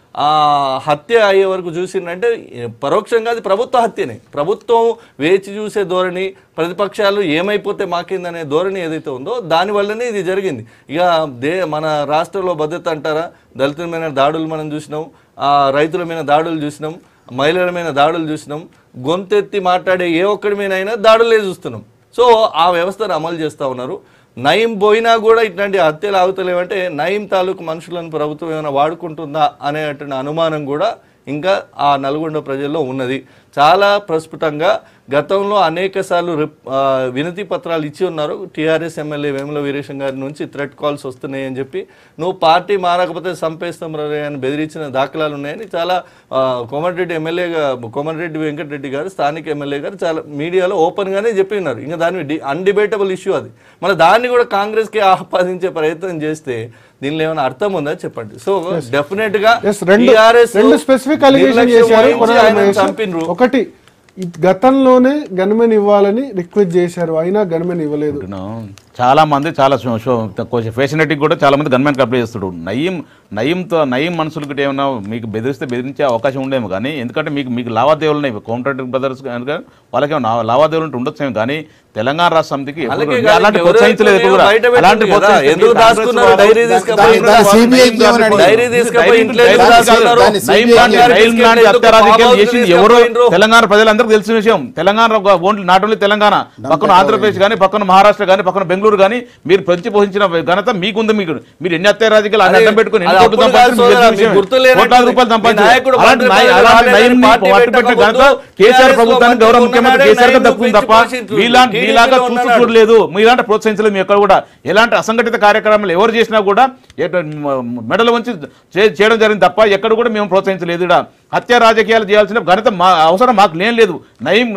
ఆ హత్య అయ్యే వరకు చూసిందంటే పరోక్షంగా అది ప్రభుత్వ హత్యనే ప్రభుత్వం వేచి చూసే ధోరణి ప్రతిపక్షాలు ఏమైపోతే మాకిందనే ధోరణి ఏదైతే ఉందో దానివల్లనే ఇది జరిగింది ఇక దే మన రాష్ట్రంలో భద్రత అంటారా దళితుల మీద దాడులు మనం చూసినాం ఆ రైతుల మీద దాడులు చూసినాం మహిళల మీద దాడులు చూసినాం గొంతెత్తి మాట్లాడే ఏ ఒక్కడి మీదైనా దాడులే చూస్తున్నాం సో ఆ వ్యవస్థను అమలు చేస్తూ ఉన్నారు నయం పోయినా కూడా ఇట్లాంటి హత్యలు ఆగుతలేవంటే నయం తాలూకు మనుషులను ప్రభుత్వం ఏమైనా వాడుకుంటుందా అనేటువంటి అనుమానం కూడా ఇంకా ఆ నల్గొండ ప్రజల్లో ఉన్నది చాలా ప్రస్ఫుటంగా గతంలో అనేక సార్లు వినతి పత్రాలు ఇచ్చి ఉన్నారు టీఆర్ఎస్ ఎమ్మెల్యే వేముల వీరేశం గారి నుంచి థ్రెట్ కాల్స్ వస్తున్నాయి అని చెప్పి నువ్వు పార్టీ మారకపోతే సంపేస్తాం రే అని బెదిరించిన దాఖలాలు ఉన్నాయని చాలా ఆ, కోమటిరెడ్డి ఎమ్మెల్యేగా కోమటిరెడ్డి వెంకటరెడ్డి గారు స్థానిక ఎమ్మెల్యే గారు చాలా మీడియాలో ఓపెన్గానే చెప్పి ఉన్నారు ఇంకా దాని అన్డిబేటబుల్ ఇష్యూ అది మన దాన్ని కూడా కాంగ్రెస్కి ఆపాదించే ప్రయత్నం చేస్తే దీనిలో ఏమైనా అర్థం ఉందా చెప్పండి సో డెఫినెట్ గా Yes, రెండు TRS రెండు స్పెసిఫిక్ అలిగేషన్ నిర్లక్ష్యం చేశారు వహించి కొనాలి ఆయనను మహేష్. చంపినరు ఒకటి ఈ గతంలోనే గన్మెన్ ఇవ్వాలని రిక్వెస్ట్ చేశారు అయినా గన్మెన్ ఇవ్వలేదు అంటున్నాం. చాలా మంది చాలా షో- షో- కొంచెం ఫెసిలిటీకి కూడా చాలా మంది గన్మెన్కి అప్లై చేస్తాడు నయం నయంతో నయం మనుషులకి ఏమన్నా మీకు బెదిరిస్తే బెదిరించే అవకాశం ఉండేమో కానీ ఎందుకంటే మీకు మీకు లావాదేవీలు ఉన్నాయి కోమటెడ్ బ్రదర్స్ కనుక వాళ్ళకి ఏమన్నా లావాదేవీలు ఉంటే ఉండొచ్చు కానీ తెలంగాణ రాష్ట్ర సమితికి ఎప్పుడు అలాగే కూడా అలాంటి కాదు, ప్రోత్సహించలేదు ఎప్పుడు కూడా. బయట పెట్టింది అలాంటి కదా, ప్రోత్సహించలేదు. ఎందుకు కాంగ్రెస్ దాచుకున్నారు? వాళ్ళు- డైరీ తీసుకపోయి దాన్ని- దాన్ని CBI కి ఏమని డైరీ తీసుకపోయి డైరీ ఇంట్లో డైరీ ఎందుకు కాదు. దాచుకున్నారు? దాన్ని నయం CBI లాంటి- కి నయం లాంటి ఎందుకు హత్య రాజకీయాలు పాపం చేసింది తీసుకపోయిండ్రు? ఎవరో తెలంగాణ ప్రజలందరికీ తెలిసిన విషయం తెలంగాణ ఒక ఓన్లీ నాట్ ఓన్లీ తెలంగాణ పక్కన ఆంధ్రప్రదేశ్ కానీ పక్కన మహారాష్ట్ర కానీ పక్కన బెంగళూరు కానీ మీరు పెంచి పోషించిన ఘనత మీకుంది మీకు మీరు ఎన్ని హత్య రాజకీయాలు అన్ని అదే, అడ్డం పెట్టుకుని ఎన్ని అది కోట్లు అప్పుడు కాదు సంపాదించారు మీకు సోదరా, తెలిసిన మీకు విషయమే. గుర్తు లేనట్టు కోట్లాది రూపాయలు మీ సంపాదించారు నాయకుడు అలాంటి బండి నాయ- మీద అలాంటి రాలేదని నయం పార్టీ పట్టు పెట్టిన పెట్టకముందు ఘనత కేసీఆర్ TRS ప్రభుత్వానికి లో గౌరవ మంత్రి ముఖ్యమంత్రి ఉన్నాడే, కేసీఆర్ నయం దక్కుతుంది తప్ప పెంచి మీలాంటి పోషించు. మీలాగా టీడీపీలో చూసి ఉన్నాడు. చూడలేదు మీలాంటి ప్రోత్సహించలేదు మీ ఎక్కడ కూడా ఎలాంటి అసంఘటిత కార్యక్రమాలు ఎవరు చేసినా కూడా ఏట- మ- మెడలు వంచి చే- చేయడం జరిగింది తప్ప ఎక్కడ కూడా మేము ప్రోత్సహించలేదు ఈడ. హత్య రాజకీయాలు చేయాల్సిన ఘనత మా అవసరం మాకు లేని లేదు నయం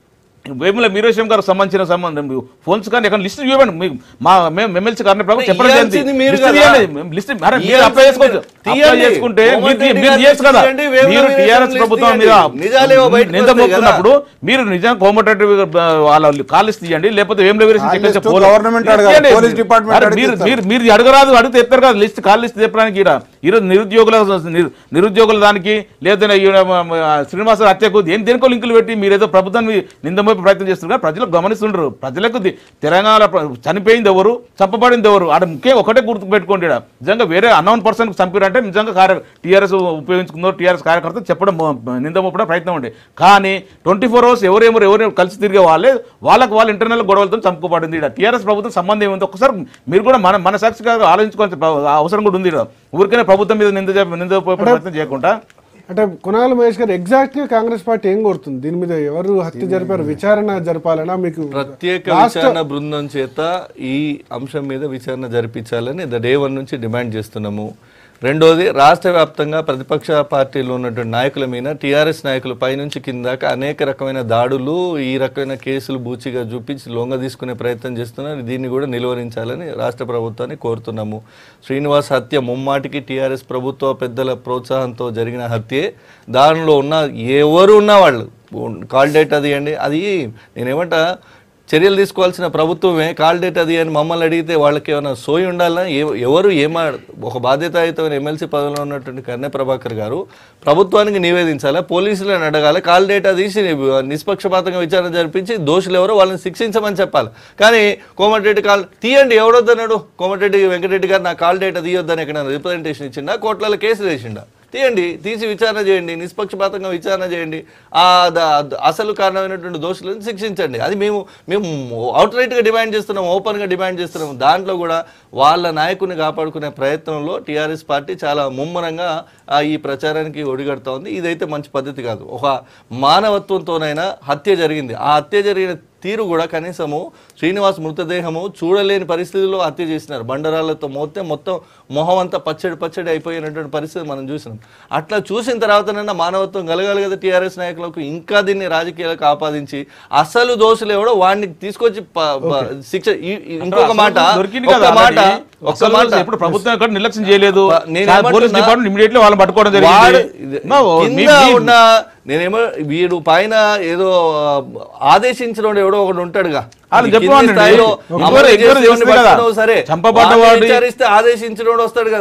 వేముల మీరేశం గారు సంబంధించిన సంబంధం ఫోన్స్ కానీ ఎక్కడ లిస్ట్ ఇవ్వండి మీకు మా మేము ఎమ్మెల్సీ గారిని ప్రభు చెప్పడం ఇయ్యాల్సింది జరిగింది మీరు లిస్ట్ కదా. తీయండి. మేము లిస్ట్ అరే మీరు ఇయ్యాల్సింది అప్లై చేసుకోవచ్చు తీయండి. అప్లై చేసుకుంటే మీరు కోమటిరెడ్డి తీ- మీరు గారిని చేయొచ్చు కదా తీయండి, వేముల మీరు వీరేశం టీఆర్ఎస్ లిస్ట్ ప్రభుత్వం మీద తీయండి. నిజాలేవో బయటకు నింద వస్తాయి కదా. మోపుతున్నప్పుడు మీరు నిజంగా కోమటిరెడ్డి వాళ్ళ కాల్ తీయండి లేకపోతే వేముల వీరేశం ఆ చెక్కేస్తే లిస్టు పోలే. గవర్నమెంట్ అడగాలి, తీయండి. పోలీస్ డిపార్ట్మెంట్ అరే అడిగితే మీరు ఇస్తారు. మీరు మీరు అడగరాదు అడిగితే చెప్తారు కదా లిస్ట్ కాల్ లిస్ట్ చెప్పడానికి ఈడ ఈరోజు నిరుద్యోగుల నిరు- నిరుద్యోగుల దానికి లేదా ఈయన మ- మ- శ్రీనివాస హత్యకు దేని దేనికో లింకులు పెట్టి మీరు ఏదో ప్రభుత్వాన్ని నిందమోపే ప్రయత్నం చేస్తున్నారు కానీ ప్రజలు గమనిస్తుండ్రు ప్రజలకు ది- తెలంగాణ ప్ర- చనిపోయింది ఎవరు చంపబడింది ఎవరు ఆడ ముఖ్యం ఒకటే గుర్తు పెట్టుకోండి ఈడ. నిజంగా వేరే అన్నౌన్ పర్సన్ చంపారంటే నిజంగా కార్య టీఆర్ఎస్ ఉపయోగించుకుందో టీఆర్ఎస్ కార్యకర్త చెప్పడం మో- నిందమోపడం ప్రయత్నం ఉండే కానీ ట్వంటీ ఫోర్ అవర్స్ ఎవరెవరు ఎవరు కలిసి తిరిగే వాళ్ళే వాళ్ళకి వాళ్ళ ఇంటర్నల్ గొడవలతో చంపుకోబడింది ఇక్కడ టీఆర్ఎస్ ప్రభుత్వం సంబంధం ఏముంది ఒకసారి మీరు కూడా మన మన సాక్షిగా ఆలోచించుకోవాల్సిన ప్ర- అవసరం కూడా ఉంది ఈడ. ఊరికనే ప్రభుత్వం మీద నింద చెప్ప- నింద పోపే ప్రయత్నం చేయకుండా అంటే కొనాల మహేష్ గారు ఎగ్జాక్ట్ గా కాంగ్రెస్ పార్టీ ఏం కోరుతుంది దీని మీద ఎవరు హత్య జరిపారు విచారణ జరపాలనా మీకు ప్రత్యేక Last- విచారణ బృందం చేత ఈ అంశం మీద విచారణ జరిపించాలని ద డే వన్ నుంచి డిమాండ్ చేస్తున్నాము రెండోది రాష్ట్ర వ్యాప్తంగా ప్రతిపక్ష పార్టీలో ఉన్నటువంటి నాయకుల మీద టీఆర్ఎస్ నాయకులు పైనుంచి కిందాక అనేక రకమైన దాడులు ఈ రకమైన కేసులు బూచిగా చూపించి లొంగ తీసుకునే ప్రయత్నం చేస్తున్నారు దీన్ని కూడా నిలువరించాలని రాష్ట్ర ప్రభుత్వాన్ని కోరుతున్నాము శ్రీనివాస్ హత్య ముమ్మాటికి టీఆర్ఎస్ ప్రభుత్వ పెద్దల ప్రోత్సాహంతో జరిగిన హత్యే దానిలో ఉన్న ఎవరు ఉన్న వాళ్ళు కాల్ డేట్ అది అండి అది నేనేమంటా చర్యలు తీసుకోవాల్సిన ప్రభుత్వమే కాల్ డేట్ అది అని మమ్మల్ని అడిగితే వాళ్ళకి ఏమైనా సోయి ఉండాలన్నా ఎవ- ఎవరు ఏమా ఒక బాధ్యతాయుతమైన ఎమ్మెల్సీ పదవిలో ఉన్నటువంటి కన్నె ప్రభాకర్ గారు ప్రభుత్వానికి నివేదించాలా పోలీసులను అడగాలి కాల్ డేటా తీసి నిష్పక్షపాతంగా విచారణ జరిపించి దోషులు ఎవరో వాళ్ళని శిక్షించమని చెప్పాలి కానీ కోమటిరెడ్డి కాల్ తీయండి ఎవడొద్దన్నాడు కోమటిరెడ్డి వెంకటరెడ్డి గారు నా కాల్ డేటా తీయొద్దని ఎక్కడ రిప్రజెంటేషన్ ఇచ్చిండా కోర్టులలో కేసు వేసిండా తీయండి తీసి విచారణ చేయండి నిష్పక్షపాతంగా విచారణ చేయండి ఆ ద- ద- అసలు కారణమైనటువంటి దోషులను శిక్షించండి అది మేము మేము అవుట్ రైట్గా డిమాండ్ చేస్తున్నాం ఓపెన్గా డిమాండ్ చేస్తున్నాం దాంట్లో కూడా వాళ్ళ నాయకుని కాపాడుకునే ప్రయత్నంలో టీఆర్ఎస్ పార్టీ చాలా ముమ్మరంగా ఆ, ఈ ప్రచారానికి ఒడిగడుతూ ఉంది ఇదైతే మంచి పద్ధతి కాదు ఒక మానవత్వంతోనైనా హత్య జరిగింది ఆ హత్య జరిగిన తీరు కూడా కనీసము శ్రీనివాస్ మృతదేహము చూడలేని పరిస్థితుల్లో హత్య చేసినారు బండరాళ్లతో మోస్తే మొత్తం మొహం అంతా పచ్చడి పచ్చడి అయిపోయినటువంటి పరిస్థితి మనం చూసినాం అట్లా చూసిన తర్వాతనన్నా మానవత్వం కలగాలి కదా టీఆర్ఎస్ నాయకులకు ఇంకా దీన్ని రాజకీయాలకు ఆపాదించి అసలు దోషులు ఎవడో వాడిని తీసుకొచ్చి ప- ప- శిక్ష ఈ- ఈ- ఇంకొక మాట దొరికింది ఒక్క కదా మాట already. ఒక్క అసలు మాట ఇప్పుడు ప్రభుత్వం ఎక్కడ నిర్లక్ష్యం చేయలేదు ప- నేను పోలీస్ ఏమంటున్నా- డిపార్ట్మెంట్ ఇమీడియట్లీ వాళ్ళని పట్టుకోవడం వాడు జరిగింది ఇది- No, కింద మీ- మీ- ఉన్న నేనేమో వీడు పైన ఏదో ఆ, ఆదేశించిన ఎవడో ఒకడు ఉంటాడుగా వాళ్ళు ఈ కింది చెప్పమనండి. స్థాయిలో ఎంక్వైరీ- అమలు ఎంక్వైరీ చేసేవాడిని చేస్తుంది కదా. పట్టుకున్నావు సరే చంపబడ్డ వాడిని వాడి- విచారిస్తే ఆదేశించినోడు వస్తాడు కదా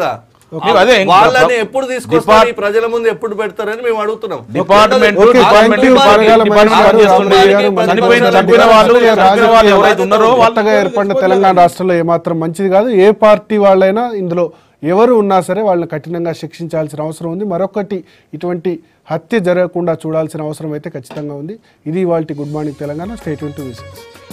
మేము అదే ఇంకా వాళ్ళని ప్ర- ఎప్పుడు తీసుకొస్తారు ఈ ప్రజల ముందు ఎప్పుడు పెడతారని మేము అడుగుతున్నాం department okay, department thank you, department Paragala Mahesh గారు, చేస్తుంది. రామరెడ్డి గారు, మంచి చనిపోయిన మంచి చనిపోయిన వాళ్ళు రాజకీయ చనిపోయిన వాళ్ళు ఎవరైతే ఉన్నారో వాళ్ళు కొత్తగా ఏర్పడిన తెలంగాణ రాష్ట్రంలో ఏమాత్రం మంచిది కాదు ఏ పార్టీ వాళ్ళైనా ఇందులో ఎవరు ఉన్నా సరే వాళ్ళని కఠినంగా శిక్షించాల్సిన అవసరం ఉంది మరొకటి ఇటువంటి హత్య జరగకుండా చూడాల్సిన అవసరం అయితే ఖచ్చితంగా ఉంది ఇది వాళ్ళ good morning Telangana state to visit